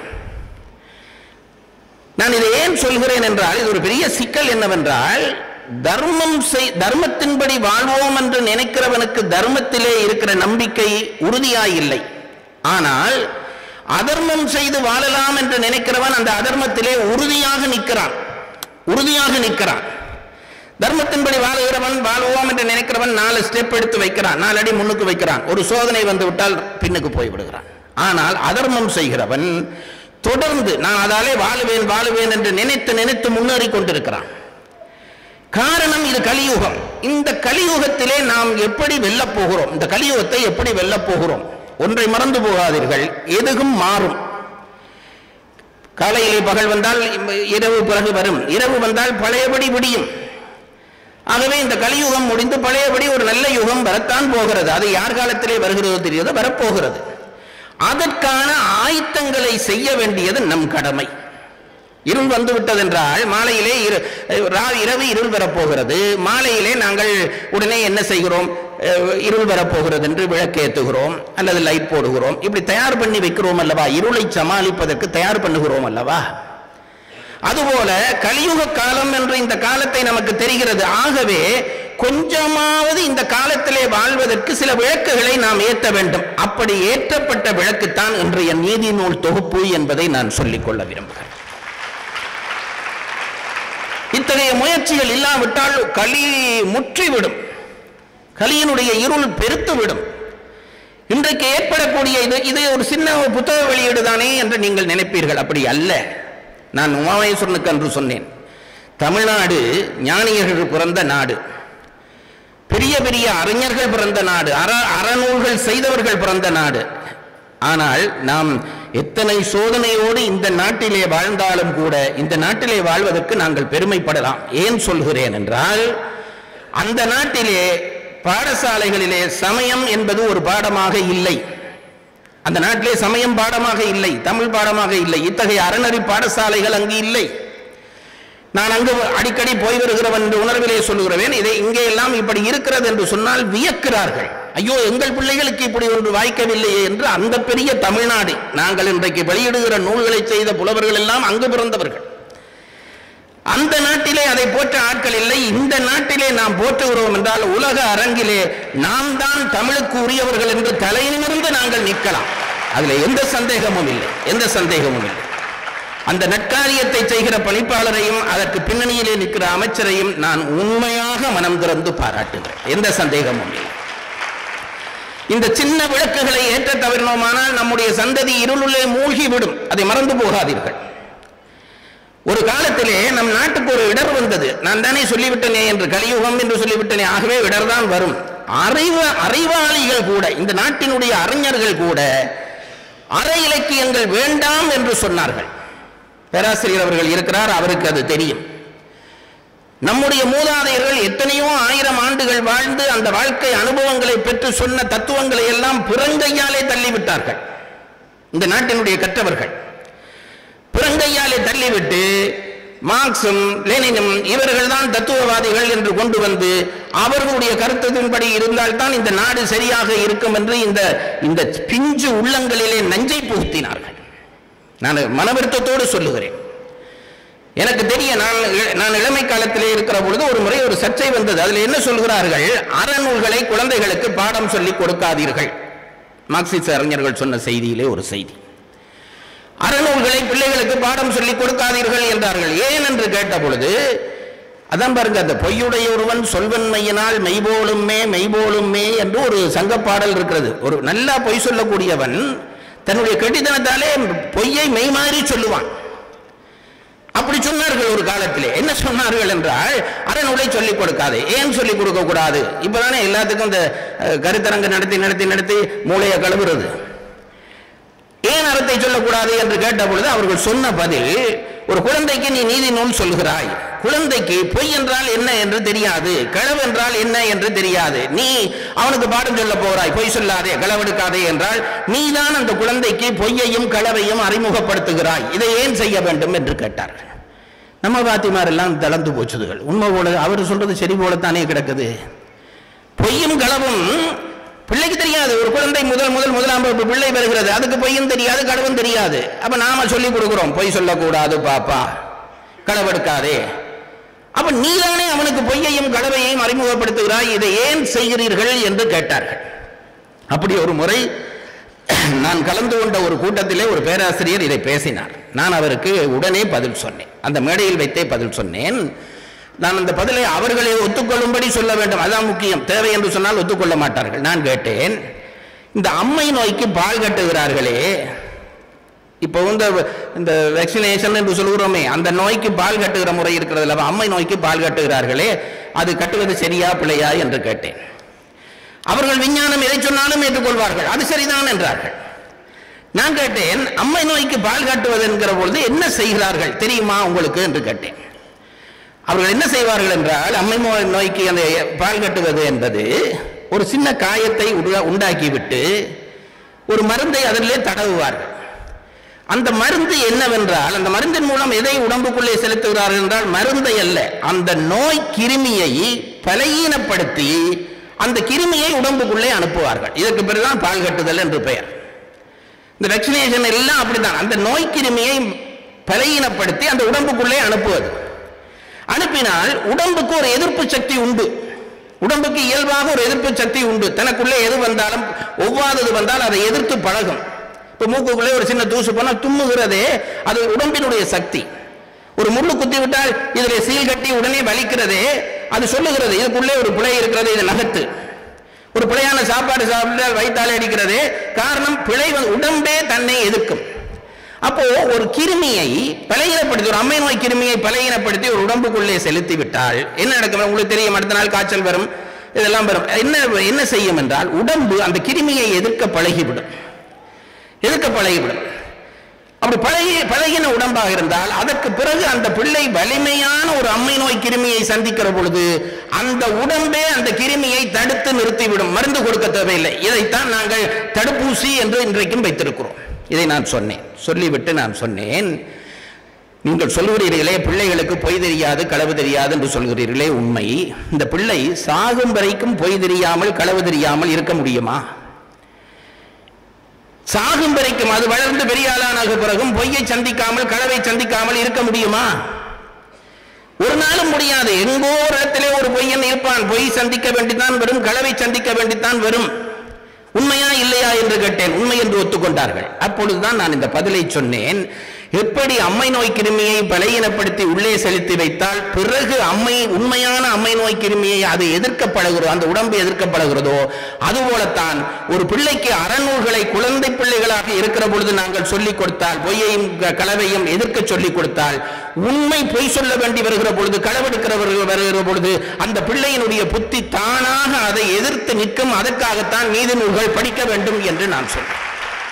நான் இதை ஏன் சொல்கிறேன் என்றால் இது ஒரு பெரிய சிக்கல் என்னவென்றால் தர்மம் செய் தர்மத்தின்படி வாழ்வோம் என்று நினைக்கிறவனுக்கு தர்மத்திலே இருக்கிற நம்பிக்கை உறுதியாயில்லை ஆனால் அதர்மம் செய்து வாழலாம் என்று நினைக்கிறவன் அந்த அதர்மத்திலே உறுதியாக நிற்கிறான் உறுதியாக நிற்கிறான் தர்மத்தின்படி வாழுகிறவன் வாழ்வோம் என்று நினைக்கிறவன் நாலு ஸ்டெப் எடுத்து வைக்கிறான் நாலு அடி முன்னுக்கு வைக்கிறான் ஒரு சோதனை வந்து விட்டால் பின்னுக்கு போய் விடுகிறான் ஆனால் அதர்மம் செய்கிறவன் தொடர்ந்து நான் அதாலே வாழுவேன் வாழுவேன் என்று நினைத்து நினைத்து முன்னேறி கொண்டிருக்கிறான் காரணம் இது கலியுகம் இந்த கலியுகத்திலே நாம் எப்படி வெல்லப் போகிறோம் இந்த கலியுகத்தை எப்படி வெல்லப் போகிறோம் ஒன்றை மறந்து போகாதீர்கள் எதுவும் மாறும் காலையிலே பகல் வந்தால் இரவு பிறகு வரும் இரவு வந்தால் பழையபடி விடியும் ஆகவே இந்த கலியுகம் முடிந்து பழையபடி ஒரு நல்ல யுகம் வரத்தான் போகிறது அது யார் காலத்திலே வருகிறதோ தெரியாதோ வரப்போகிறது அதற்கான ஆயத்தங்களை செய்ய வேண்டியது நம் கடமை இருள் வந்து விட்டதென்றால் மாலையிலே இரு ரா- இரவு இருள் வரப்போகிறது மாலையிலே நாங்கள் உடனே என்ன செய்கிறோம் அஹ், இருள் வரப்போகிறது என்று விளக்கேற்றுகிறோம் அல்லது லைட் போடுகிறோம் இப்படி தயார் பண்ணி வைக்கிறோம் அல்லவா இருளை சமாளிப்பதற்கு தயார் பண்ணுகிறோம் அல்லவா அதுபோல கலியுக காலம் என்று இந்த காலத்தை நமக்கு தெரிகிறது ஆகவே கொஞ்சமாவது இந்த காலத்திலே வாழ்வதற்கு சில விளக்குகளை நாம் ஏற்ற வேண்டும் அப்படி ஏற்றப்பட்ட விளக்குத்தான் இன்றைய நீதி நூல் தொகுப்பு என்பதை நான் சொல்லிக்கொள்ள விரும்புகிறேன் இத்தகைய முயற்சிகள் இல்லாவிட்டால் களி முற்றிவிடும் கலியினுடைய இருள் பெருத்துவிடும் இன்றைக்கு ஏற்படக்கூடிய இது இது ஒரு சின்ன ஒரு புத்தக வெளியீடு தானே என்று நீங்கள் நினைப்பீர்கள் அப்படி அல்ல நான் உமாமேஸ்வரனுக்கு அன்று சொன்னேன் தமிழ்நாடு ஞானியர்கள் பிறந்த நாடு பெரிய பெரிய அறிஞர்கள் பிறந்த நாடு அற அறநூல்கள் செய்தவர்கள் பிறந்த நாடு ஆனால் நாம் எத்தனை சோதனையோடு இந்த நாட்டிலே வாழ்ந்தாலும் கூட இந்த நாட்டிலே வாழ்வதற்கு நாங்கள் பெருமைப்படலாம் ஏன் சொல்கிறேன் என்றால் அந்த நாட்டிலே பாடசாலைகளிலே சமயம் என்பது ஒரு பாடமாக இல்லை அந்த நாட்டிலே சமயம் பாடமாக இல்லை தமிழ் பாடமாக இல்லை இத்தகைய அறநெறி பாடசாலைகள் அங்கு இல்லை நான் அங்கு அடிக்கடி போய் வருகிறவன் என்று உணர்விலே சொல்லுகிறேன் இதை இங்கே எல்லாம் இப்படி இருக்கிறது என்று சொன்னால் வியக்கிறார்கள் ஐயோ எங்கள் பிள்ளைகளுக்கு இப்படி ஒன்று வாய்க்கவில்லையே என்று அந்த பெரிய தமிழ்நாடு நாங்கள் இன்றைக்கு வெளியிடுகிற நூல்களை செய்த புலவர்கள் எல்லாம் அங்கு பிறந்தவர்கள் அந்த நாட்டிலே அதை போற்ற ஆட்கள் இல்லை இந்த நாட்டிலே நாம் போற்றுகிறோம் என்றால் உலக அரங்கிலே நாம் தான் தமிழுக்கு உரியவர்கள் என்று தலையிலிருந்து நாங்கள் நிற்கலாம் அதுல எந்த சந்தேகமும் இல்லை எந்த சந்தேகமும் இல்லை அந்த நற்காரியத்தை செய்கிற பணிப்பாளரையும் அதற்கு பின்னணியிலே நிற்கிற அமைச்சரையும் நான் உண்மையாக மனம் திறந்து பாராட்டுகிறேன் எந்த சந்தேகமும் இல்லை இந்த சின்ன விளக்குகளை ஏற்ற தவறினோமானால் நம்முடைய சந்ததி இருளுள்ளே மூழ்கி விடும் அதை மறந்து போகாதீர்கள் ஒரு காலத்திலே நம் நாட்டுக்கு ஒரு இடர் வந்தது நான் தானே சொல்லிவிட்டனே என்று கலியுகம் என்று சொல்லிவிட்டனே ஆகவே இடர் தான் வரும் அறிவு அறிவாளிகள் கூட இந்த நாட்டினுடைய அறிஞர்கள் கூட அற இலக்கியங்கள் வேண்டாம் என்று சொன்னார்கள் பேராசிரியர் அவர்கள் இருக்கிறார் அவருக்கு அது தெரியும் நம்முடைய மூதாதையர்கள் எத்தனையோ ஆயிரம் ஆண்டுகள் வாழ்ந்து அந்த வாழ்க்கை அனுபவங்களை பெற்று சொன்ன தத்துவங்களை எல்லாம் பிறங்கையாலே தள்ளிவிட்டார்கள் இந்த நாட்டினுடைய கற்றவர்கள் பிறங்கையாலே தள்ளிவிட்டு மார்க்சும் லெனினும் இவர்கள் தான் தத்துவவாதிகள் என்று கொண்டு வந்து அவர்களுடைய கருத்தின்படி இருந்தால்தான் இந்த நாடு சரியாக இருக்கும் என்று இந்த இந்த பிஞ்சு உள்ளங்களிலே நஞ்சை புகுத்தினார்கள் நான் மனவருத்தத்தோடு சொல்லுகிறேன் எனக்கு தெரிய நான் இள- நான் இளமை காலத்திலே இருக்கிற பொழுது ஒரு முறை ஒரு சர்ச்சை வந்தது அதில் என்ன சொல்கிறார்கள் அறநூல்களை குழந்தைகளுக்கு பாடம் சொல்லி கொடுக்காதீர்கள் மார்க்சிஸ்ட் அறிஞர்கள் சொன்ன செய்தியிலே ஒரு செய்தி அறநூல்களை பிள்ளைகளுக்கு பாடம் சொல்லி கொடுக்காதீர்கள் என்றார்கள் ஏன் என்று கேட்ட பொழுது அதான் பாருங்க அந்த பொய்யுடைய ஒருவன் சொல்வன்மையினால் மெய்போலுமே மெய்போலுமே என்று ஒரு சங்கப்பாடல் இருக்கிறது ஒரு நல்லா பொய் சொல்லக்கூடியவன் தன்னுடைய கெட்டித்தனத்தாலே பொய்யை மெய் மாதிரி சொல்லுவான் அப்படி சொன்னார்கள் ஒரு காலத்திலே என்ன சொன்னார்கள் என்றால் அறநூலை சொல்லிக் கொடுக்காது ஏன் சொல்லிக் கொடுக்க கூடாது இப்பதானே எல்லாத்துக்கும் இந்த அஹ், கருத்தரங்கு நடத்தி நடத்தி நடத்தி மூளையை கழுவுறது ஏன் அறத்தை சொல்லக்கூடாது என்று கேட்ட பொழுது அவர்கள் சொன்ன பதில் ஒரு குழந்தைக்கு நீ நீதி நூல் சொல்கிறாய் குழந்தைக்கு பொய் என்றால் என்ன என்று தெரியாது களவு என்றால் என்ன என்று தெரியாது நீ அவனுக்கு பாடம் சொல்ல போகிறாய் பொய் சொல்லாதே களவெடுக்காதே என்றால் நீதான் அந்த குழந்தைக்கு பொய்யையும் களவையும் அறிமுகப்படுத்துகிறாய் இதை ஏன் செய்ய வேண்டும் என்று கேட்டார்கள் நம்ம பாத்திமார் எல்லாம் தளர்ந்து போச்சுதுகள் உண்மை போல அவர் சொல்றது சரி போலத்தானே கிடக்குது பொய்யும் களவும் பிள்ளைக்கு தெரியாது ஒரு குழந்தை முதல் முதல் முதலாம் வகுப்பு பிள்ளை வருகிறது அதுக்கு பொய்யும் தெரியாது களவும் தெரியாது அப்ப நாம சொல்லி கொடுக்கிறோம் பொய் சொல்லக்கூடாது பாப்பா களவெடுக்காதே அப்ப நீதானே அவனுக்கு பொய்யையும் களவையும் அறிமுகப்படுத்துகிறாய் இதை ஏன் செய்கிறீர்கள் என்று கேட்டார்கள் அப்படி ஒரு முறை நான் கலந்து கொண்ட ஒரு கூட்டத்திலே ஒரு பேராசிரியர் இதை பேசினார் நான் அவருக்கு உடனே பதில் சொன்னேன் அந்த மேடையில் வைத்தே பதில் சொன்னேன் நான் அந்த பதிலை அவர்களை ஒத்துக்கொள்ளும்படி சொல்ல வேண்டும் அதான் முக்கியம் தேவை என்று சொன்னால் ஒத்துக்கொள்ள மாட்டார்கள் நான் கேட்டேன் இந்த அம்மை நோய்க்கு பால் கட்டுகிறார்களே இப்போ இந்த இந்த வேக்சினேஷன் என்று சொல்கிறோமே அந்த நோய்க்கு பால் கட்டுகிற முறை இருக்கிறது அல்லவா அம்மை நோய்க்கு பால் கட்டுகிறார்களே அது கட்டுவது சரியா பிள்ளையா என்று கேட்டேன் அவர்கள் விஞ்ஞானம் எதை சொன்னாலும் ஏற்றுக்கொள்வார்கள் அது சரிதான் என்றார்கள் நான் கேட்டேன் அம்மை நோய்க்கு பால் காட்டுவது என்கிற பொழுது என்ன செய்கிறார்கள் தெரியுமா உங்களுக்கு என்று கேட்டேன் அவர்கள் என்ன செய்வார்கள் என்றால் அம்மை நோய் நோய்க்கு அந்த பால் கட்டுவது என்பது ஒரு சின்ன காயத்தை உருவா- உண்டாக்கிவிட்டு ஒரு மருந்தை அதிலே தடவுவார்கள் அந்த மருந்து என்னவென்றால் அந்த மருந்தின் மூலம் எதை உடம்புக்குள்ளே செலுத்துகிறார்கள் என்றால் மருந்தை அல்ல அந்த நோய் கிருமியை பலகீனப்படுத்தி அந்த கிருமியை உடம்புக்குள்ளே அனுப்புவார்கள் இதற்கு பிறகுதான் பால் கட்டுதல் என்று பெயர் இந்த வேக்சினேஷன் எல்லாம் அப்படித்தான் அந்த நோய் கிருமியை பலகீனப்படுத்தி அந்த உடம்புக்குள்ளே அனுப்புவது அனுப்பினால் உடம்புக்கு ஒரு எதிர்ப்பு சக்தி உண்டு உடம்புக்கு இயல்பாக ஒரு எதிர்ப்பு சக்தி உண்டு தனக்குள்ளே எது வந்தாலும் ஒவ்வாதது வந்தால் அதை எதிர்த்து பழகும் இப்போ மூக்குக்குள்ளே ஒரு சின்ன தூசு போனால் தும்முகிறதே அது உடம்பினுடைய சக்தி ஒரு முள்ளு குத்தி விட்டால் இதில் சீல் கட்டி உடனே வலிக்கிறதே அது சொல்லுகிறது இதுக்குள்ளே ஒரு பிழை இருக்கிறது இது நகத்து ஒரு பிழையான சாப்பாடு சாப்பிட்டால் வயிற்றாலே அடிக்கிறது காரணம் பிழை வந்து உடம்பே தன்னை எதிர்க்கும் அப்போ ஒரு கிருமியை பலகீனப்படுத்தி ஒரு அம்மை நோய் கிருமியை பலகீனப்படுத்தி ஒரு உடம்புக்குள்ளே செலுத்தி விட்டால் என்ன நடக்கும் உங்களுக்கு தெரியும் அடுத்த நாள் காய்ச்சல் வரும் இதெல்லாம் வரும் என்ன என்ன செய்யும் என்றால் உடம்பு அந்த கிருமியை எதிர்க்க பழகிவிடும் எதிர்க்க பழகிவிடும் அப்படி பழகி பழகின உடம்பாக இருந்தால் அதற்கு பிறகு அந்த பிள்ளை வலிமையான ஒரு அம்மை நோய் கிருமியை சந்திக்கிற பொழுது அந்த உடம்பே அந்த கிருமியை தடுத்து நிறுத்திவிடும் மருந்து கொடுக்க தேவையில்லை இதைத்தான் நாங்கள் தடுப்பூசி என்று இன்றைக்கும் வைத்திருக்கிறோம் இதை நான் சொன்னேன் சொல்லிவிட்டு நான் சொன்னேன் நீங்கள் சொல்கிறீர்களே பிள்ளைகளுக்கு பொய் தெரியாது களவு தெரியாது என்று சொல்கிறீர்களே உண்மை இந்த பிள்ளை சாகும் வரைக்கும் பொய் தெரியாமல் களவு தெரியாமல் இருக்க முடியுமா சாகும் வரைக்கும் அது வளர்ந்து பெரிய ஆளான பிறகும் பொய்யை சந்திக்காமல் களவை சந்திக்காமல் இருக்க முடியுமா ஒரு நாளும் முடியாது எங்கோ ஒரு இடத்திலே ஒரு பொய்யன் இருப்பான் பொய் சந்திக்க வேண்டித்தான் வரும் களவை சந்திக்க வேண்டித்தான் வரும் உண்மையா இல்லையா என்று கேட்டேன் உண்மை என்று ஒத்துக்கொண்டார்கள் அப்பொழுதுதான் நான் இந்த பதிலை சொன்னேன் எப்படி அம்மை நோய் கிருமியை பலகீனப்படுத்தி உள்ளே செலுத்தி வைத்தால் பிறகு அம்மை உண்மையான அம்மை நோய் கிருமியை அது எதிர்க்க பழகிறதோ அந்த உடம்பு எதிர்க்க பழகிறதோ அதுபோலத்தான் ஒரு பிள்ளைக்கு அறநூல்களை குழந்தை பிள்ளைகளாக இருக்கிற பொழுது நாங்கள் சொல்லிக் கொடுத்தால் பொய்யையும் க- களவையும் எதிர்க்க சொல்லிக் கொடுத்தால் உண்மை பொய் சொல்ல வேண்டி வருகிற பொழுது களவெடுக்கிறவர்கள் வருகிற பொழுது அந்த பிள்ளையினுடைய புத்தி தானாக அதை எதிர்த்து நிற்கும் அதற்காகத்தான் நீதி நூல்கள் படிக்க வேண்டும் என்று நான் சொன்னேன்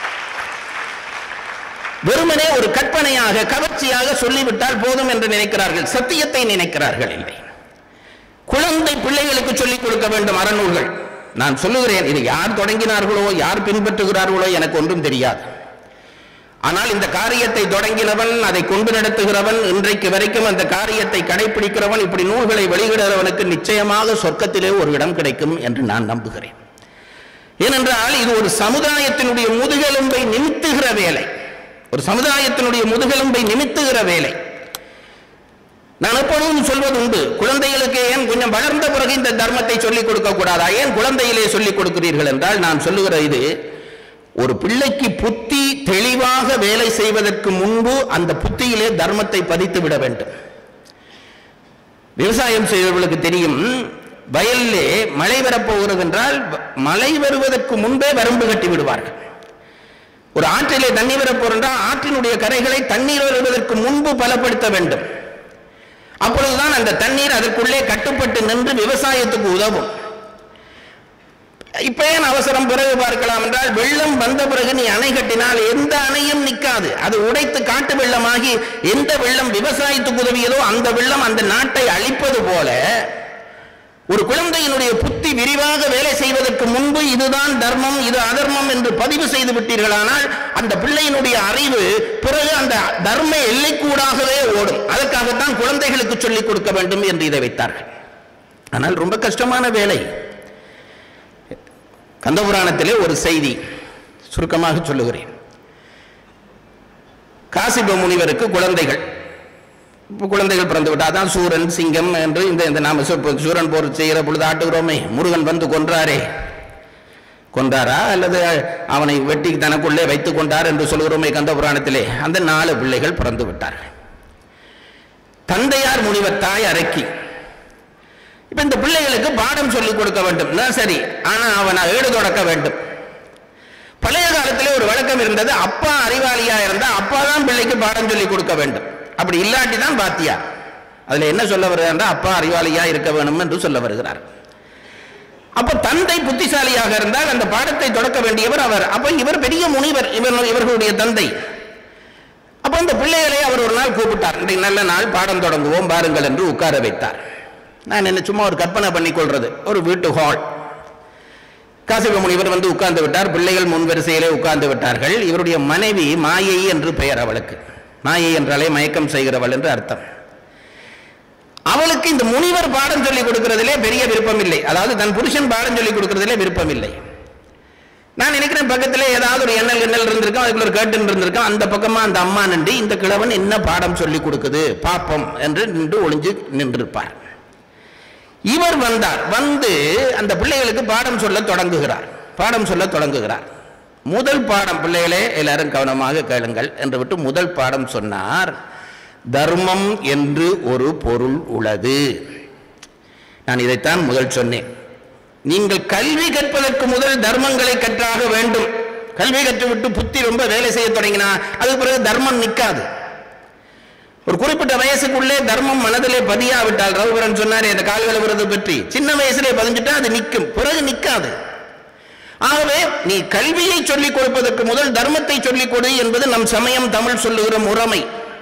வெறுமனே ஒரு கற்பனையாக கவர்ச்சியாக சொல்லிவிட்டால் போதும் என்று நினைக்கிறார்கள் சத்தியத்தை நினைக்கிறார்கள் இல்லை குழந்தை பிள்ளைகளுக்கு சொல்லிக் கொடுக்க வேண்டும் அறநூல்கள் நான் சொல்லுகிறேன் இது யார் தொடங்கினார்களோ யார் பின்பற்றுகிறார்களோ எனக்கு ஒன்றும் தெரியாது ஆனால் இந்த காரியத்தை தொடங்கினவன் அதை கொண்டு நடத்துகிறவன் இன்றைக்கு வரைக்கும் அந்த காரியத்தை கடைபிடிக்கிறவன் இப்படி நூல்களை வெளியிடுகிறவனுக்கு நிச்சயமாக சொர்க்கத்திலே ஒரு இடம் கிடைக்கும் என்று நான் நம்புகிறேன் ஏனென்றால் இது ஒரு சமுதாயத்தினுடைய முதுகெலும்பை நிமித்துகிற வேலை ஒரு சமுதாயத்தினுடைய முதுகெலும்பை நிமித்துகிற வேலை நான் எப்பொழுதும் சொல்வது உண்டு குழந்தைகளுக்கு ஏன் கொஞ்சம் வளர்ந்த பிறகு இந்த தர்மத்தை சொல்லிக் கொடுக்க கூடாதா ஏன் குழந்தையிலே சொல்லிக் கொடுக்கிறீர்கள் என்றால் நான் சொல்லுகிற இது ஒரு பிள்ளைக்கு புத்தி தெளிவாக வேலை செய்வதற்கு முன்பு அந்த புத்தியிலே தர்மத்தை பதித்து விட வேண்டும் விவசாயம் செய்பவர்களுக்கு தெரியும் வயலிலே மழை வரப்போகிறது என்றால் வ- மழை வருவதற்கு முன்பே வரம்பு கட்டி விடுவார்கள் ஒரு ஆற்றிலே தண்ணீர் வரப்போறென்றால் ஆற்றினுடைய கரைகளை தண்ணீர் வருவதற்கு முன்பு பலப்படுத்த வேண்டும் அப்பொழுதுதான் அந்த தண்ணீர் அதற்குள்ளே கட்டுப்பட்டு நின்று விவசாயத்துக்கு உதவும் இப்ப ஏன் அவசரம் பிறகு பார்க்கலாம் என்றால் வெள்ளம் வந்த பிறகு நீ அணை கட்டினால் எந்த அணையும் நிற்காது அது உடைத்து காட்டு வெள்ளமாகி எந்த வெள்ளம் விவசாயத்துக்கு உதவியதோ அந்த வெள்ளம் அந்த நாட்டை அழிப்பது போல ஒரு குழந்தையினுடைய புத்தி விரிவாக வேலை செய்வதற்கு முன்பு இதுதான் தர்மம் இது அதர்மம் என்று பதிவு செய்து விட்டீர்களானால் அந்த பிள்ளையினுடைய அறிவு பிறகு அந்த தர்ம எல்லைக்கூடாகவே ஓடும் அதற்காகத்தான் குழந்தைகளுக்கு சொல்லிக் கொடுக்க வேண்டும் என்று இதை வைத்தார்கள் ஆனால் ரொம்ப கஷ்டமான வேலை கந்தபுராணத்திலே ஒரு செய்தி சுருக்கமாக சொல்லுகிறேன் காசிப முனிவருக்கு குழந்தைகள் இப்போ குழந்தைகள் பிறந்து விட்டால் தான் சூரன் சிங்கம் என்று இந்த இந்த நாம சொ- சூரன் போர் செய்கிற பொழுது ஆட்டுகிறோமே முருகன் வந்து கொன்றாரே கொன்றாரா அல்லது அவனை வெட்டி தனக்குள்ளே வைத்துக் கொண்டார் என்று சொல்கிறோமே கந்த புராணத்திலே அந்த நாலு பிள்ளைகள் பிறந்து விட்டார்கள் தந்தையார் முனிவர் தாய் அரக்கி இப்ப இந்த பிள்ளைகளுக்கு பாடம் சொல்லிக் கொடுக்க வேண்டும் தான் சரி ஆனா அவன் ஏடு தொடக்க வேண்டும் பழைய காலத்திலே ஒரு வழக்கம் இருந்தது அப்பா அறிவாளியா இருந்தா அப்பா தான் பிள்ளைக்கு பாடம் சொல்லி கொடுக்க வேண்டும் அப்படி இல்லாட்டி தான் பாத்தியா அதுல என்ன சொல்ல வருகிறார் அப்பா அறிவாளியா இருக்க வேணும் என்று சொல்ல வருகிறார் அப்ப தந்தை புத்திசாலியாக இருந்தால் அந்த பாடத்தை தொடக்க வேண்டியவர் அவர் அப்ப இவர் பெரிய முனிவர் இவர் இவர்களுடைய தந்தை அப்ப இந்த பிள்ளைகளை அவர் ஒரு நாள் கூப்பிட்டார் இன்றைக்கு நல்ல நாள் பாடம் தொடங்குவோம் பாருங்கள் என்று உட்கார வைத்தார் நான் என்ன சும்மா ஒரு கற்பனை பண்ணி கொள்றது ஒரு வீட்டு ஹால் காசிப முனிவர் வந்து உட்கார்ந்து விட்டார் பிள்ளைகள் முன் வரிசையிலே உட்கார்ந்து விட்டார்கள் இவருடைய மனைவி மாயை என்று பெயர் அவளுக்கு மாயை என்றாலே மயக்கம் செய்கிறவள் என்று அர்த்தம் அவளுக்கு இந்த முனிவர் பாடம் சொல்லிக் கொடுக்கிறதிலே பெரிய விருப்பம் இல்லை அதாவது தன் புருஷன் பாடம் சொல்லிக் கொடுக்கிறதிலே விருப்பம் இல்லை நான் நினைக்கிறேன் பக்கத்திலே ஏதாவது ஒரு எண்ணல் எண்ணல் இருந்திருக்கும் அதுக்குள்ள ஒரு கேட்டுன்னு இருந்திருக்கும் அந்த பக்கமா அந்த அம்மா நின்று இந்த கிழவன் என்ன பாடம் சொல்லி கொடுக்குது பாப்பம் என்று நின்று ஒளிஞ்சு நின்றிருப்பார் இவர் வந்தார் வந்து அந்த பிள்ளைகளுக்கு பாடம் சொல்ல தொடங்குகிறார் பாடம் சொல்ல தொடங்குகிறார் முதல் பாடம் பிள்ளைகளே எல்லாரும் கவனமாக கேளுங்கள் என்று விட்டு முதல் பாடம் சொன்னார் தர்மம் என்று ஒரு பொருள் உள்ளது நான் இதைத்தான் முதல் சொன்னேன் நீங்கள் கல்வி கற்பதற்கு முதல் தர்மங்களை கற்றாக வேண்டும் கல்வி கற்றுவிட்டு புத்தி ரொம்ப வேலை செய்ய தொடங்கினா அதுக்கு பிறகு தர்மம் நிற்காது ஒரு குறிப்பிட்ட வயசுக்குள்ளே தர்மம் மனதிலே பதியாவிட்டால் ரவுபரன் சொன்னார் இந்த கால்களை விரது பற்றி சின்ன வயசுலே பதிஞ்சுட்டா அது நிற்கும் பிறகு நிற்காது ஆகவே நீ கல்வியை சொல்லிக் கொடுப்பதற்கு முதல் தர்மத்தை சொல்லிக் கொடு என்பது நம் சமயம் தமிழ் சொல்லுகிற முறைமை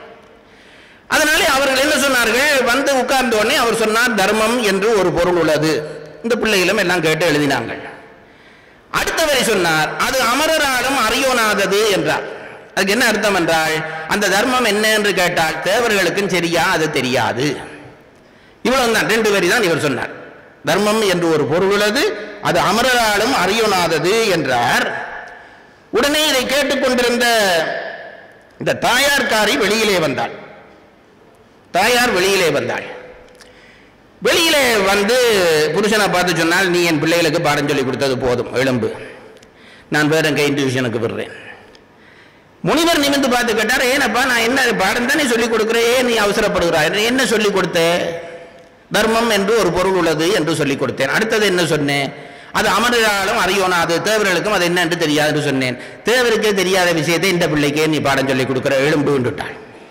அதனாலே அவர்கள் என்ன சொன்னார்கள் வந்து உட்கார்ந்த உடனே அவர் சொன்னார் தர்மம் என்று ஒரு பொருள் உள்ளது இந்த பிள்ளைகளும் எல்லாம் கேட்டு எழுதினாங்கள் அடுத்த வரை சொன்னார் அது அமரராலும் அறியோனாதது என்றார் அதுக்கு என்ன அர்த்தம் என்றால் அந்த தர்மம் என்ன என்று கேட்டால் தேவர்களுக்கும் சரியா அது தெரியாது இவ்வளவு தான் ரெண்டு வரி தான் இவர் சொன்னார் தர்மம் என்று ஒரு பொருள் உள்ளது அது அமரராலும் அறியோனாதது என்றார் உடனே இதை கேட்டுக்கொண்டிருந்த இந்த தாயார்காரி வெளியிலே வந்தாள் தாயார் வெளியிலே வந்தாள் வெளியிலே வந்து புருஷனை பார்த்து சொன்னால் நீ என் பிள்ளைகளுக்கு பாடம் சொல்லி கொடுத்தது போதும் எலும்பு நான் வேற எங்க டியூஷனுக்கு விடுறேன் முனிவர் நிமிந்து பார்த்து கேட்டார் ஏனப்பா நான் என்ன பாடம் தானே சொல்லி கொடுக்கிறேன் ஏன் நீ அவசரப்படுகிறாய் என்ன சொல்லி கொடுத்த தர்மம் என்று ஒரு பொருள் உள்ளது என்று சொல்லி கொடுத்தேன் அடுத்தது என்ன சொன்னேன் அது அமரராலும் அறியோனாது தேவர்களுக்கும் அது என்ன என்று தெரியாது என்று சொன்னேன் தேவருக்கே தெரியாத விஷயத்தை இந்த பிள்ளைக்கே நீ பாடம் சொல்லி கொடுக்கிற எலும்புன்னுட்டாள்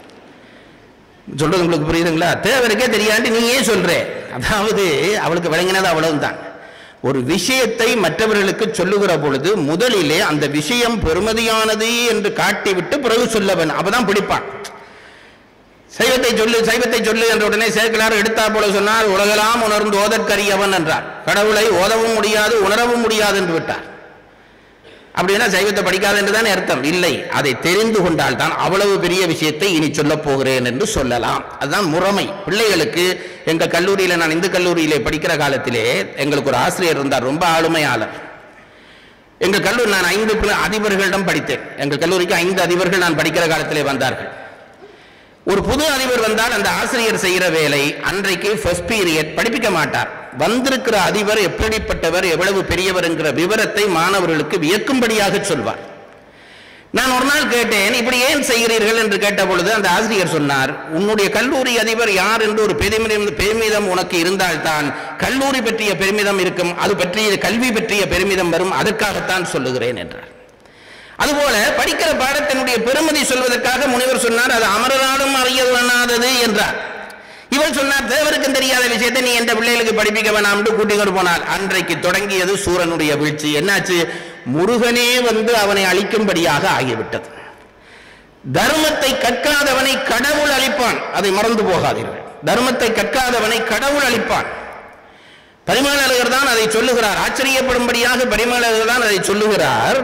சொல்றது உங்களுக்கு புரியுதுங்களா தேவருக்கே தெரியாண்டு நீ ஏன் சொல்ற அதாவது அவளுக்கு விளங்கினது அவ்வளவுதான் ஒரு விஷயத்தை மற்றவர்களுக்கு சொல்லுகிற பொழுது முதலிலே அந்த விஷயம் பெருமதியானது என்று காட்டிவிட்டு பிறகு சொல்லவன் அப்பதான் பிடிப்பான் சைவத்தை சொல்லு சைவத்தை சொல்லு என்ற உடனே சேர்க்கலார் எடுத்தா போல சொன்னார் உலகெல்லாம் உணர்ந்து ஓதற்கரியவன் என்றார் கடவுளை ஓதவும் முடியாது உணரவும் முடியாது என்று விட்டார் அப்படின்னா சைவத்தை படிக்காது என்றுதான் அர்த்தம் இல்லை அதை தெரிந்து கொண்டால் தான் அவ்வளவு பெரிய விஷயத்தை இனி சொல்லப் போகிறேன் என்று சொல்லலாம் அதுதான் முறைமை பிள்ளைகளுக்கு எங்க கல்லூரியில நான் இந்து கல்லூரியிலே படிக்கிற காலத்திலே எங்களுக்கு ஒரு ஆசிரியர் இருந்தார் ரொம்ப ஆளுமையாளர் எங்கள் கல்லூரி நான் ஐந்து பிர- அதிபர்களிடம் படித்தேன் எங்கள் கல்லூரிக்கு ஐந்து அதிபர்கள் நான் படிக்கிற காலத்திலே வந்தார்கள் ஒரு புது அதிபர் வந்தால் அந்த ஆசிரியர் செய்கிற வேலை அன்றைக்கு ஃபர்ஸ்ட் பீரியட் படிப்பிக்க மாட்டார் வந்திருக்கிற அதிபர் எப்படிப்பட்டவர் எவ்வளவு பெரியவர் என்கிற விவரத்தை மாணவர்களுக்கு வியக்கும்படியாக சொல்வார் நான் ஒரு நாள் கேட்டேன் இப்படி ஏன் செய்கிறீர்கள் என்று கேட்ட பொழுது அந்த ஆசிரியர் சொன்னார் உன்னுடைய கல்லூரி அதிபர் யார் என்று ஒரு பெருமிதம் பெருமிதம் உனக்கு இருந்தால்தான் கல்லூரி பற்றிய பெருமிதம் இருக்கும் அது பற்றிய கல்வி பற்றிய பெருமிதம் வரும் அதற்காகத்தான் சொல்லுகிறேன் என்றார் அதுபோல படிக்கிற பாடத்தினுடைய பெருமதி சொல்வதற்காக முனிவர் சொன்னார் அது அமரராலும் அறியவனாதது என்றார் இவள் சொன்னார் தேவருக்கும் தெரியாத விஷயத்தை நீ எந்த பிள்ளைகளுக்கு படிப்பிக்க வேணாம் என்று கூட்டிக் கொண்டு போனார் அன்றைக்கு தொடங்கியது சூரனுடைய வீழ்ச்சி என்னாச்சு முருகனே வந்து அவனை அழிக்கும்படியாக ஆகிவிட்டது தர்மத்தை கற்காதவனை கடவுள் அழிப்பான் அதை மறந்து போகாதீர்கள் தர்மத்தை கற்காதவனை கடவுள் அழிப்பான் பரிமாளர் தான் அதை சொல்லுகிறார் ஆச்சரியப்படும்படியாக பரிமாளர் தான் அதை சொல்லுகிறார்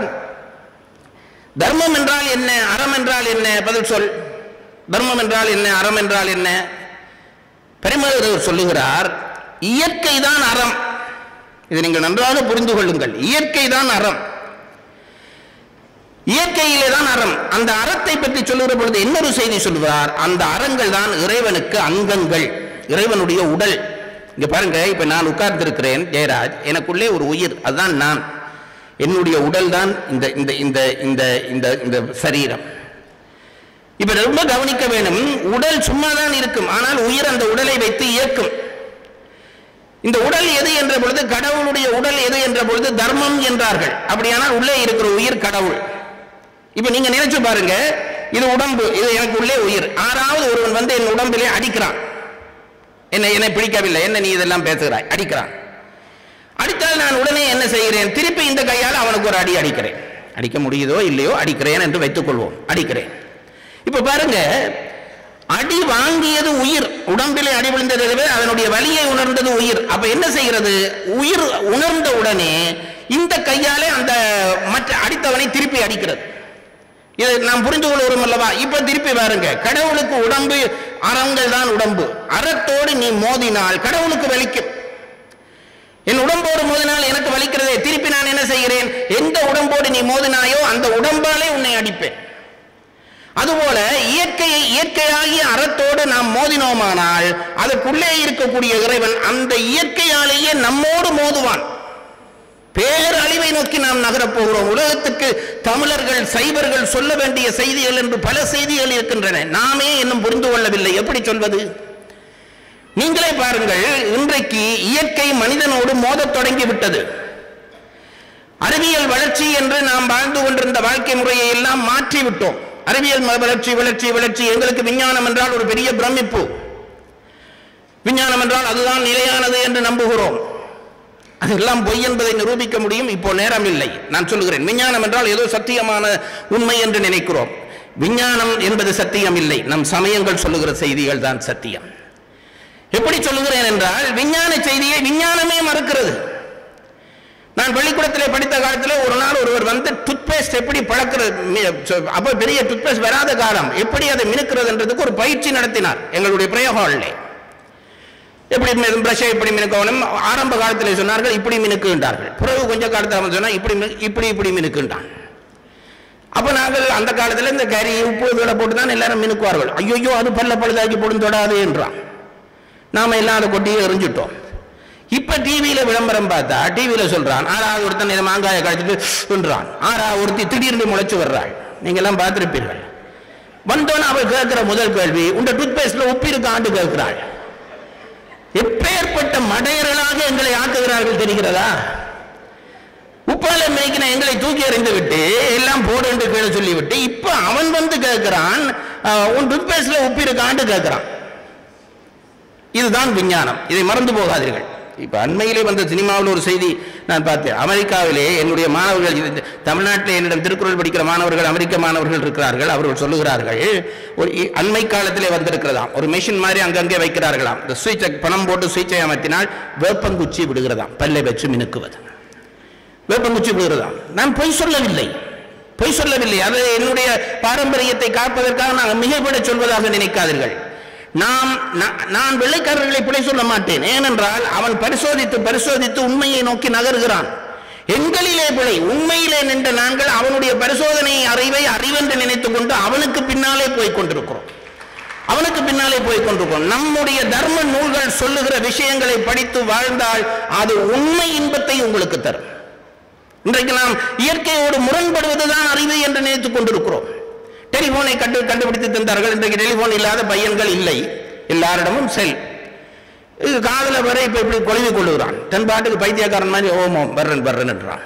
தர்மம் என்றால் என்ன அறம் என்றால் என்ன பதில் சொல் தர்மம் என்றால் என்ன அறம் என்றால் என்ன பெருமளவர் சொல்லுகிறார் இயற்கை தான் அறம் இதை நீங்கள் நன்றாக புரிந்து கொள்ளுங்கள் இயற்கை தான் அறம் இயற்கையிலே தான் அறம் அந்த அறத்தை பற்றி சொல்லுகிற பொழுது இன்னொரு செய்தி சொல்லுவார் அந்த அறங்கள் தான் இறைவனுக்கு அங்கங்கள் இறைவனுடைய உடல் இங்க பாருங்க இப்ப நான் உட்கார்ந்திருக்கிறேன் ஜெயராஜ் எனக்குள்ளே ஒரு உயிர் அதுதான் நான் என்னுடைய உடல் தான் இந்த இந்த இந்த இந்த இந்த இந்த சரீரம் இப்ப ரொம்ப கவனிக்க வேணும் உடல் சும்மா தான் இருக்கும் ஆனால் உயிர் அந்த உடலை வைத்து இயக்கும் இந்த உடல் எது என்ற பொழுது கடவுளுடைய உடல் எது என்ற பொழுது தர்மம் என்றார்கள் அப்படியானால் உள்ளே இருக்கிற உயிர் கடவுள் இப்ப நீங்க நினைச்சு பாருங்க இது உடம்பு இது எனக்கு உள்ளே உயிர் ஆறாவது ஒருவன் வந்து என் உடம்பிலே அடிக்கிறான் என்ன என்னை பிடிக்கவில்லை என்ன நீ இதெல்லாம் பேசுகிறாய் அடிக்கிறான் அடித்தால் நான் உடனே என்ன செய்கிறேன் திருப்பி இந்த கையால் அவனுக்கு ஒரு அடி அடிக்கிறேன் அடிக்க முடியுதோ இல்லையோ அடிக்கிறேன் என்று வைத்துக் கொள்வோம் அடிக்கிறேன் இப்ப பாருங்க அடி வாங்கியது உயிர் உடம்பிலே அடி விழுந்தது எனவே அதனுடைய வலியை உணர்ந்தது உயிர் அப்ப என்ன செய்கிறது உயிர் உணர்ந்த உடனே இந்த கையாலே அந்த மற்ற அடித்தவனை திருப்பி அடிக்கிறது இதை நாம் புரிந்து கொள்வோம் அல்லவா இப்ப திருப்பி பாருங்க கடவுளுக்கு உடம்பு அறங்கள் தான் உடம்பு அறத்தோடு நீ மோதினால் கடவுளுக்கு வலிக்கும் என் உடம்போடு மோதினால் எனக்கு வலிக்கிறதே திருப்பி நான் என்ன செய்கிறேன் எந்த உடம்போடு நீ மோதினாயோ அந்த உடம்பாலே உன்னை அடிப்பேன் அதுபோல இயற்கையை இயற்கையாகிய அறத்தோடு நாம் மோதினோமானால் அதற்குள்ளே இருக்கக்கூடிய இறைவன் அந்த இயற்கையாலேயே நம்மோடு மோதுவான் பேரழிவை நோக்கி நாம் நகரப் போகிறோம் உலகத்துக்கு தமிழர்கள் சைவர்கள் சொல்ல வேண்டிய செய்திகள் என்று பல செய்திகள் இருக்கின்றன நாமே இன்னும் புரிந்து கொள்ளவில்லை எப்படி சொல்வது நீங்களே பாருங்கள் இன்றைக்கு இயற்கை மனிதனோடு மோதத் தொடங்கி விட்டது அறிவியல் வளர்ச்சி என்று நாம் வாழ்ந்து கொண்டிருந்த வாழ்க்கை முறையை எல்லாம் மாற்றி விட்டோம் அறிவியல் ம- வளர்ச்சி வளர்ச்சி வளர்ச்சி எங்களுக்கு விஞ்ஞானம் என்றால் ஒரு பெரிய பிரமிப்பு விஞ்ஞானம் என்றால் அதுதான் நிலையானது என்று நம்புகிறோம் அதெல்லாம் பொய் என்பதை நிரூபிக்க முடியும் இப்போ நேரம் இல்லை நான் சொல்லுகிறேன் விஞ்ஞானம் என்றால் ஏதோ சத்தியமான உண்மை என்று நினைக்கிறோம் விஞ்ஞானம் என்பது சத்தியம் இல்லை நம் சமயங்கள் சொல்லுகிற செய்திகள் தான் சத்தியம் எப்படி சொல்லுகிறேன் என்றால் விஞ்ஞான செய்தியை விஞ்ஞானமே மறுக்கிறது நான் பள்ளிக்கூடத்திலே படித்த காலத்தில் ஒரு நாள் ஒருவர் வந்து டூத்பேஸ்ட் எப்படி பழக்கிறது மி- சொ- அப்ப பெரிய டூத்பேஸ்ட் வராத காலம் எப்படி அதை மினுக்கிறது என்றதுக்கு ஒரு பயிற்சி நடத்தினார் எங்களுடைய பிரயோக ஹாலிலே எப்படி பிரஷை எப்படி மினுக்கணும் ஆரம்ப காலத்தில் சொன்னார்கள் இப்படி மினுக்குன்றார்கள் பிறகு கொஞ்ச காலத்தில் அவன் சொன்னா இப்படி மினு- இப்படி இப்படி மினுக்குன்றான் அப்ப நாங்கள் அந்த காலத்தில் இந்த கறி உப்பு இதோட போட்டு தான் எல்லாரும் மினுக்குவார்கள் ஐயோ அது பல்ல பழுதாக்கி போடும் தொடாது என்றான் நாம எல்லாம் அதை கொட்டி எறிஞ்சிட்டோம் இப்ப டிவியில விளம்பரம் பார்த்தா டிவியில சொல்றான் ஆறாவது ஒருத்தன் இதை மாங்காயை கழிச்சிட்டுன்றான் ஆறாவது ஒருத்தி திடீர்னு முளைச்சு வர்றாள் நீங்க எல்லாம் பார்த்திருப்பீர்கள் வந்தோன்னு அவள் கேட்கிற முதல் கேள்வி உண்ட டூத்பேஸ்ட்ல உப்பு இருக்காண்டு கேட்கிறாள் எப்பேற்பட்ட மடையர்களாக எங்களை ஆக்குகிறார்கள் தெரிகிறதா உப்பால மேய்க்கின எங்களை தூக்கி எறிந்து விட்டு எல்லாம் போடு என்று கீழே சொல்லிவிட்டு இப்ப அவன் வந்து கேட்கிறான் அஹ், உன் டூத்பேஸ்ட்ல உப்பு இருக்காண்டு கேட்கிறான் இதுதான் விஞ்ஞானம் இதை மறந்து போகாதீர்கள் இப்ப அண்மையிலே வந்த சினிமாவில் ஒரு செய்தி நான் பார்த்தேன் அமெரிக்காவிலே என்னுடைய மாணவர்கள் இது- தமிழ்நாட்டிலே என்னிடம் திருக்குறள் படிக்கிற மாணவர்கள் அமெரிக்க மாணவர்கள் இருக்கிறார்கள் அவர்கள் சொல்லுகிறார்கள் ஒரு இ- அண்மை காலத்திலே வந்திருக்கிறதாம் ஒரு மெஷின் மாதிரி அங்கங்கே வைக்கிறார்களாம் இந்த சுவிட்சை பணம் போட்டு சுவிட்சை அமர்த்தினால் வேப்பங்குச்சி விடுகிறதாம் பல்லை வச்சு மினுக்குவது வேப்பங்குச்சி விடுகிறதாம் நான் பொய் சொல்லவில்லை பொய் சொல்லவில்லை அதை என்னுடைய பாரம்பரியத்தை காப்பதற்காக நான் மிகைப்பட சொல்வதாக நினைக்காதீர்கள் நாம் நா- நான் வெள்ளைக்காரர்களை பிழை சொல்ல மாட்டேன் ஏனென்றால் அவன் பரிசோதித்து பரிசோதித்து உண்மையை நோக்கி நகர்கிறான் எங்களிலே பிழை உண்மையிலே நின்ற நாங்கள் அவனுடைய பரிசோதனை அறிவை அறிவென்று நினைத்துக் கொண்டு அவனுக்கு பின்னாலே போய் கொண்டிருக்கிறோம் அவனுக்கு பின்னாலே போய் கொண்டிருக்கிறோம் நம்முடைய தர்ம நூல்கள் சொல்லுகிற விஷயங்களை படித்து வாழ்ந்தால் அது உண்மை இன்பத்தை உங்களுக்கு தரும் இன்றைக்கு நாம் இயற்கையோடு முரண்படுவதுதான் அறிவு என்று நினைத்துக் கொண்டிருக்கிறோம் டெலிபோனை கண்டு கண்டுபிடித்து தந்தார்கள் இன்றைக்கு டெலிபோன் இல்லாத பையன்கள் இல்லை எல்லாரிடமும் செல் இது காதல வர இப்ப இப்படி கொழுவி கொள்ளுகிறான் தன் பாட்டுக்கு பைத்தியக்காரன் மாதிரி ஓமம் வர்றன் வர்றன் என்றான்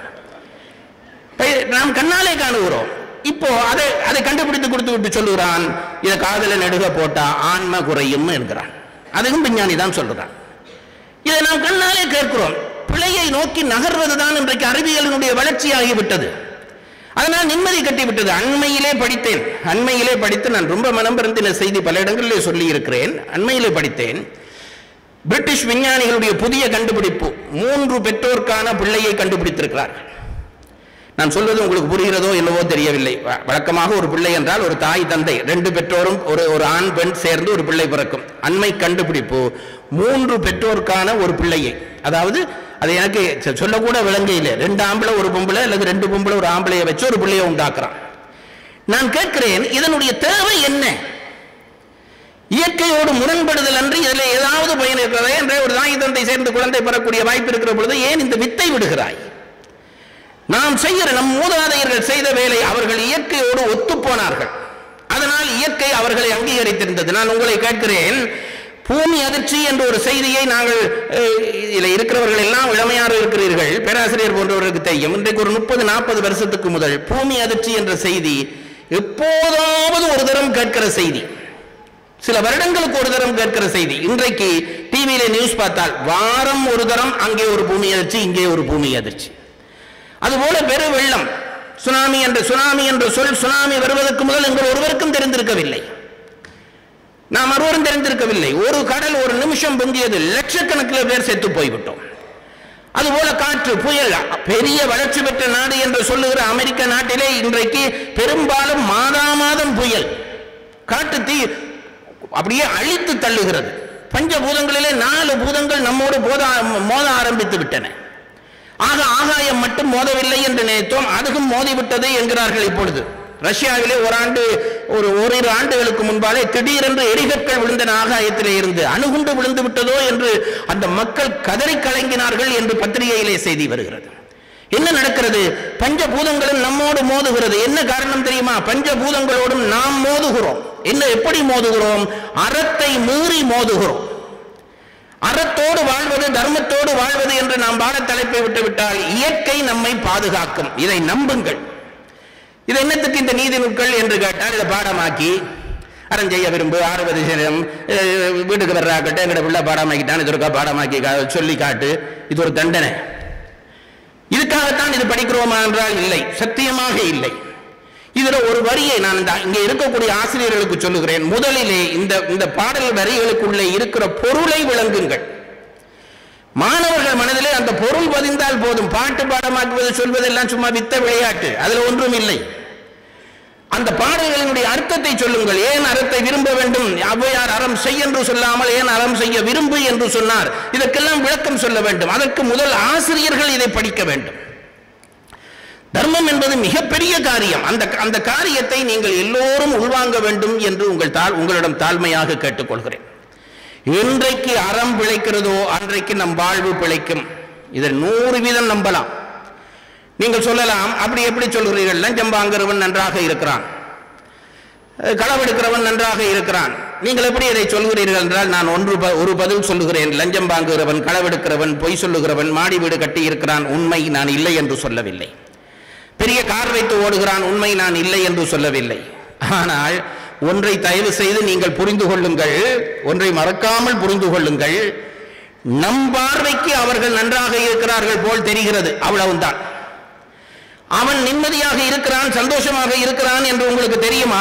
பை- நாம் கண்ணாலே காணுகிறோம் இப்போ அதை அதை கண்டுபிடித்து கொடுத்து விட்டு சொல்லுகிறான் இதை காதல நெடுக போட்டா ஆன்ம குறையும் என்கிறான் அதுவும் விஞ்ஞானி தான் சொல்றான் இதை நாம் கண்ணாலே கேட்கிறோம் பிழையை நோக்கி நகர்வதுதான் இன்றைக்கு அறிவியலினுடைய வளர்ச்சியாகிவிட்டது அதனால் நிம்மதி கட்டிவிட்டது அண்மையிலே படித்தேன் அண்மையிலே படித்து நான் ரொம்ப மனம் பிறந்தின செய்தி பல இடங்களிலே சொல்லி இருக்கிறேன் அண்மையிலே படித்தேன் பிரிட்டிஷ் விஞ்ஞானிகளுடைய புதிய கண்டுபிடிப்பு மூன்று பெற்றோருக்கான பிள்ளையை கண்டுபிடித்திருக்கிறார்கள் நான் சொல்வது உங்களுக்கு புரிகிறதோ என்னவோ தெரியவில்லை வ- வழக்கமாக ஒரு பிள்ளை என்றால் ஒரு தாய் தந்தை ரெண்டு பெற்றோரும் ஒரு ஒரு ஆண் பெண் சேர்ந்து ஒரு பிள்ளை பிறக்கும் அண்மை கண்டுபிடிப்பு மூன்று பெற்றோருக்கான ஒரு பிள்ளையை அதாவது அது எனக்கு சொ- சொல்லக்கூட விளங்கையில் ரெண்டு ஆம்பளை ஒரு பொம்பளை அல்லது ரெண்டு பொம்பளை ஒரு ஆம்பளையை வச்சு ஒரு பிள்ளையை உண்டாக்குறான் நான் கேட்கிறேன் இதனுடைய தேவை என்ன இயற்கையோடு முரண்படுதல் அன்றி இதில் ஏதாவது பயன் இருக்கிறதா என்ற ஒரு தாய் தந்தை சேர்ந்து குழந்தை பெறக்கூடிய வாய்ப்பு இருக்கிற பொழுது ஏன் இந்த வித்தை விடுகிறாய் நாம் செய்கிற நம் மூதாதையர்கள் செய்த வேலை அவர்கள் இயற்கையோடு ஒத்துப்போனார்கள் அதனால் இயற்கை அவர்களை அங்கீகரித்திருந்தது நான் உங்களை கேட்கிறேன் பூமி அதிர்ச்சி என்ற ஒரு செய்தியை நாங்கள் அஹ், இதில் இருக்கிறவர்கள் எல்லாம் இளமையாக இருக்கிறீர்கள் பேராசிரியர் போன்றவர்களுக்கு தெரியும் இன்றைக்கு ஒரு முப்பது நாற்பது வருஷத்துக்கு முதல் பூமி அதிர்ச்சி என்ற செய்தி எப்போதாவது ஒரு தரம் கேட்கிற செய்தி சில வருடங்களுக்கு ஒரு தரம் கேட்கிற செய்தி இன்றைக்கு டிவியில நியூஸ் பார்த்தால் வாரம் ஒரு தரம் அங்கே ஒரு பூமி அதிர்ச்சி இங்கே ஒரு பூமி அதிர்ச்சி அதுபோல பெரு வெள்ளம் சுனாமி என்ற சுனாமி என்ற சொல் சுனாமி வருவதற்கு முதல் எங்கள் ஒருவருக்கும் தெரிந்திருக்கவில்லை நாம் ஒருவரும் தெரிந்திருக்கவில்லை ஒரு கடல் ஒரு நிமிஷம் பொங்கியது லட்சக்கணக்கில் பேர் செத்து போய்விட்டோம் அதுபோல காற்று புயல் பெரிய வளர்ச்சி பெற்ற நாடு என்று சொல்லுகிற அமெரிக்க நாட்டிலே இன்றைக்கு பெரும்பாலும் மாதா மாதம் புயல் காட்டு தீ அப்படியே அழித்து தள்ளுகிறது பஞ்சபூதங்களிலே நாலு பூதங்கள் நம்மோடு போத மோத ஆரம்பித்து விட்டன ஆக ஆகாயம் மட்டும் மோதவில்லை என்று நினைத்தோம் அதுவும் மோதிவிட்டது என்கிறார்கள் இப்பொழுது ரஷ்யாவிலே ஒரு ஆண்டு ஒரு ஓரிரு ஆண்டுகளுக்கு முன்பாலே திடீரென்று எரிகற்கள் விழுந்தன ஆகாயத்திலே இருந்து அணுகுண்டு விழுந்து விட்டதோ என்று அந்த மக்கள் கதறி கலங்கினார்கள் என்று பத்திரிகையிலே செய்தி வருகிறது என்ன நடக்கிறது பஞ்சபூதங்களும் நம்மோடு மோதுகிறது என்ன காரணம் தெரியுமா பஞ்சபூதங்களோடும் நாம் மோதுகிறோம் என்ன எப்படி மோதுகிறோம் அறத்தை மீறி மோதுகிறோம் அறத்தோடு வாழ்வது தர்மத்தோடு வாழ்வது என்று நாம் பாட தலைப்பை விட்டுவிட்டால் இயற்கை நம்மை பாதுகாக்கும் இதை நம்புங்கள் இது என்னத்துக்கு இந்த நீதி நூட்கள் என்று கேட்டால் இதை பாடமாக்கி அறம் செய்ய விரும்பு ஆறுவது சரம் அஹ், வீட்டுக்கு வர்றாக்கட்டும் எங்கட பிள்ளை பாடமாக்கிட்டான் இது ஒருக்கா பாடமாக்கி கா- சொல்லி காட்டு இது ஒரு தண்டனை இதுக்காகத்தான் இது படிக்கிறோமா என்றால் இல்லை சத்தியமாக இல்லை இதுல ஒரு வரியை நான் இந்த இங்கே இருக்கக்கூடிய ஆசிரியர்களுக்கு சொல்லுகிறேன் முதலிலே இந்த இந்த பாடல் வரிகளுக்குள்ளே இருக்கிற பொருளை விளங்குங்கள் மாணவர்கள் மனதிலே அந்த பொருள் பதிந்தால் போதும் பாட்டு பாடமாக்குவது சொல்வதெல்லாம் சும்மா வித்த விளையாட்டு அதுல ஒன்றும் இல்லை அந்த பாடல்களினுடைய அர்த்தத்தை சொல்லுங்கள் ஏன் அறத்தை விரும்ப வேண்டும் ஔவையார் அறம் செய் என்று சொல்லாமல் ஏன் அறம் செய்ய விரும்பு என்று சொன்னார் இதற்கெல்லாம் விளக்கம் சொல்ல வேண்டும் அதற்கு முதல் ஆசிரியர்கள் இதை படிக்க வேண்டும் தர்மம் என்பது மிகப்பெரிய காரியம் அந்த அந்த காரியத்தை நீங்கள் எல்லோரும் உள்வாங்க வேண்டும் என்று உங்கள் தாழ் உங்களிடம் தாழ்மையாக கேட்டுக்கொள்கிறேன் என்றைக்கு அறம் பிழைக்கிறதோ அன்றைக்கு நம் வாழ்வு பிழைக்கும் இதை நூறு வீதம் நம்பலாம் நீங்கள் சொல்லலாம் அப்படி எப்படி சொல்கிறீர்கள் லஞ்சம் வாங்குறவன் நன்றாக இருக்கிறான் அஹ் களவெடுக்கிறவன் நன்றாக இருக்கிறான் நீங்கள் எப்படி இதை சொல்கிறீர்கள் என்றால் நான் ஒன்று ப- ஒரு பதில் சொல்லுகிறேன் லஞ்சம் வாங்குகிறவன் களவெடுக்கிறவன் பொய் சொல்லுகிறவன் மாடி வீடு கட்டி இருக்கிறான் உண்மை நான் இல்லை என்று சொல்லவில்லை பெரிய கார் வைத்து ஓடுகிறான் உண்மை நான் இல்லை என்று சொல்லவில்லை ஆனால் ஒன்றை தயவு செய்து நீங்கள் புரிந்து கொள்ளுங்கள் ஒன்றை மறக்காமல் புரிந்து கொள்ளுங்கள் நம் பார்வைக்கு அவர்கள் நன்றாக இருக்கிறார்கள் போல் தெரிகிறது அவ்வளவுதான் அவன் நிம்மதியாக இருக்கிறான் சந்தோஷமாக இருக்கிறான் என்று உங்களுக்கு தெரியுமா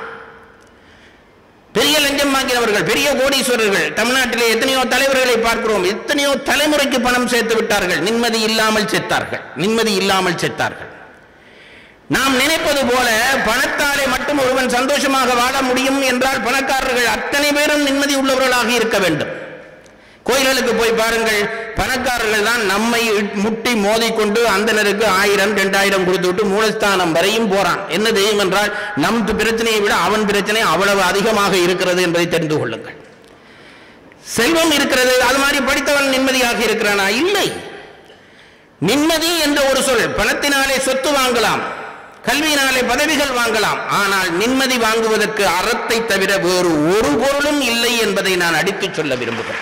பெரிய லஞ்சம் வாங்கினவர்கள் பெரிய கோடீஸ்வரர்கள் தமிழ்நாட்டிலே எத்தனையோ தலைவர்களை பார்க்கிறோம் எத்தனையோ தலைமுறைக்கு பணம் சேர்த்து விட்டார்கள் நிம்மதி இல்லாமல் செத்தார்கள் நிம்மதி இல்லாமல் செத்தார்கள் நாம் நினைப்பது போல பணத்தாலே மட்டும் ஒருவன் சந்தோஷமாக வாழ முடியும் என்றால் பணக்காரர்கள் அத்தனை பேரும் நிம்மதி உள்ளவர்களாக இருக்க வேண்டும் கோயில்களுக்கு போய் பாருங்கள் பணக்காரர்கள் தான் நம்மை முட்டி மோதிக்கொண்டு அந்தனருக்கு ஆயிரம் ரெண்டாயிரம் கொடுத்து விட்டு மூலஸ்தானம் வரையும் போறான் என்ன தெரியும் என்றால் நம் பிரச்சனையை விட அவன் பிரச்சனை அவ்வளவு அதிகமாக இருக்கிறது என்பதை தெரிந்து கொள்ளுங்கள் செல்வம் இருக்கிறது அது மாதிரி படித்தவன் நிம்மதியாக இருக்கிறானா இல்லை நிம்மதி என்ற ஒரு சொல் பணத்தினாலே சொத்து வாங்கலாம் கல்வியினாலே பதவிகள் வாங்கலாம் ஆனால் நிம்மதி வாங்குவதற்கு அறத்தை தவிர வேறு ஒரு பொருளும் இல்லை என்பதை நான் அடித்துச் சொல்ல விரும்புகிறேன்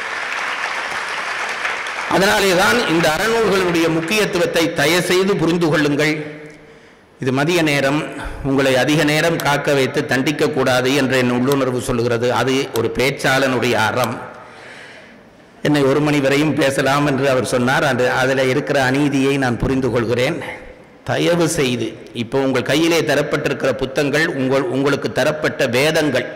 அதனாலே தான் இந்த அறநூல்களுடைய முக்கியத்துவத்தை தயவு செய்து புரிந்து கொள்ளுங்கள் இது மதிய நேரம் உங்களை அதிக நேரம் காக்க வைத்து தண்டிக்க கூடாது என்ற என் உள்ளுணர்வு சொல்லுகிறது அது ஒரு பேச்சாளனுடைய அறம் என்னை ஒரு மணி வரையும் பேசலாம் என்று அவர் சொன்னார் அந்த அதில் இருக்கிற அநீதியை நான் புரிந்து கொள்கிறேன் தயவு செய்து இப்போ உங்கள் கையிலே தரப்பட்டிருக்கிற புத்தங்கள் உங்கள் உங்களுக்கு தரப்பட்ட வேதங்கள்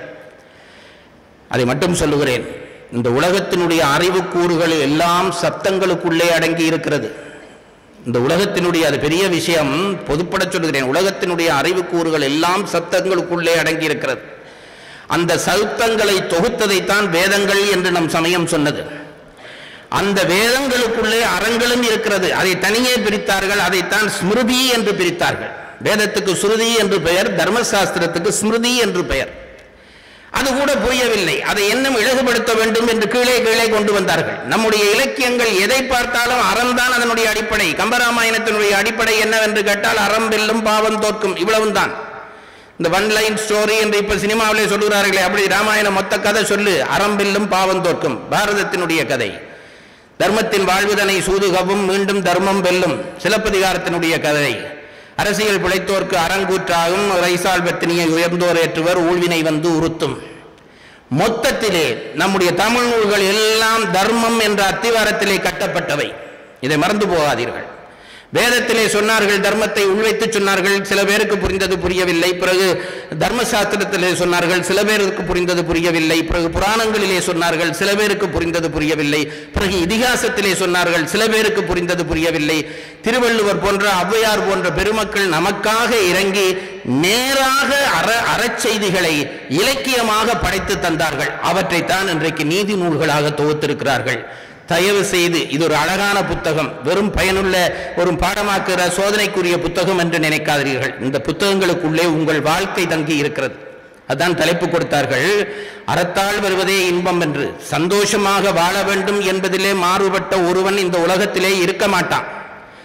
அதை மட்டும் சொல்லுகிறேன் இந்த உலகத்தினுடைய அறிவுக்கூறுகள் எல்லாம் சப்தங்களுக்குள்ளே அடங்கி இருக்கிறது இந்த உலகத்தினுடைய அது பெரிய விஷயம் பொதுப்பட சொல்லுகிறேன் உலகத்தினுடைய அறிவுக்கூறுகள் எல்லாம் சப்தங்களுக்குள்ளே அடங்கி இருக்கிறது அந்த சப்தங்களை தொகுத்ததைத்தான் வேதங்கள் என்று நம் சமயம் சொன்னது அந்த வேதங்களுக்குள்ளே அறங்களும் இருக்கிறது அதை தனியே பிரித்தார்கள் அதைத்தான் ஸ்மிருதி என்று பிரித்தார்கள் வேதத்துக்கு ஸ்ருதி என்று பெயர் தர்மசாஸ்திரத்துக்கு ஸ்மிருதி என்று பெயர் அது கூட புரியவில்லை அதை இன்னும் இலகுபடுத்த வேண்டும் என்று கீழே கீழே கொண்டு வந்தார்கள் நம்முடைய இலக்கியங்கள் எதை பார்த்தாலும் அறம்தான் அதனுடைய அடிப்படை கம்பராமாயணத்தினுடைய அடிப்படை என்னவென்று கேட்டால் அறம் வெல்லும் பாவம் தோற்கும் இவ்வளவும் தான் இந்த ஒன் லைன் ஸ்டோரி என்று இப்ப சினிமாவிலே சொல்லுகிறார்களே அப்படி ராமாயணம் மொத்த கதை சொல்லு அறம் வெல்லும் பாவம் தோற்கும் பாரதத்தினுடைய கதை தர்மத்தின் வாழ்வுதனை சூதுகவும் மீண்டும் தர்மம் வெல்லும் சிலப்பதிகாரத்தினுடைய கதை அரசியல் பிழைத்தோர்க்கு அறங்கூற்றாகும் ரைசால் பத்தினியை உயர்ந்தோர் ஏற்றுவர் ஊழ்வினை வந்து உறுத்தும் மொத்தத்திலே நம்முடைய தமிழ் நூல்கள் எல்லாம் தர்மம் என்ற அத்திவாரத்திலே கட்டப்பட்டவை இதை மறந்து போகாதீர்கள் வேதத்திலே சொன்னார்கள் தர்மத்தை உள்வைத்து சொன்னார்கள் சில பேருக்கு புரிந்தது புரியவில்லை பிறகு தர்மசாஸ்திரத்திலே சொன்னார்கள் சில பேருக்கு புரிந்தது புரியவில்லை பிறகு புராணங்களிலே சொன்னார்கள் சில பேருக்கு புரிந்தது புரியவில்லை பிறகு இதிகாசத்திலே சொன்னார்கள் சில பேருக்கு புரிந்தது புரியவில்லை திருவள்ளுவர் போன்ற ஔவையார் போன்ற பெருமக்கள் நமக்காக இறங்கி நேராக அற அறச்செய்திகளை இலக்கியமாக படைத்து தந்தார்கள் அவற்றைத்தான் இன்றைக்கு நீதி நூல்களாக தொகுத்திருக்கிறார்கள் தயவு செய்து இது ஒரு அழகான புத்தகம் வெறும் பயனுள்ள ஒரு பாடமாக்குகிற சோதனைக்குரிய புத்தகம் என்று நினைக்காதீர்கள் இந்த புத்தகங்களுக்குள்ளே உங்கள் வாழ்க்கை தங்கி இருக்கிறது அதான் தலைப்பு கொடுத்தார்கள் அறத்தால் வருவதே இன்பம் என்று சந்தோஷமாக வாழ வேண்டும் என்பதிலே மாறுபட்ட ஒருவன் இந்த உலகத்திலே இருக்க மாட்டான்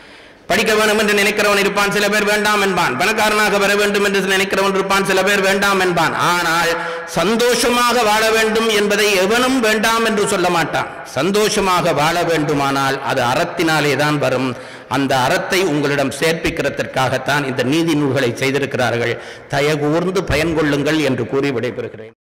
படிக்க வேண்டும் என்று நினைக்கிறவன் இருப்பான் சில பேர் வேண்டாம் என்பான் பணக்காரனாக வர வேண்டும் என்று நினைக்கிறவன் இருப்பான் சில பேர் வேண்டாம் என்பான் ஆனால் சந்தோஷமாக வாழ வேண்டும் என்பதை எவனும் வேண்டாம் என்று சொல்ல மாட்டான் சந்தோஷமாக வாழ வேண்டுமானால் அது அறத்தினாலே தான் வரும் அந்த அறத்தை உங்களிடம் சேர்ப்பிக்கிறதற்காகத்தான் இந்த நீதி நூல்களை செய்திருக்கிறார்கள் தயகூர்ந்து பயன் கொள்ளுங்கள் என்று கூறி விடைபெறுகிறேன்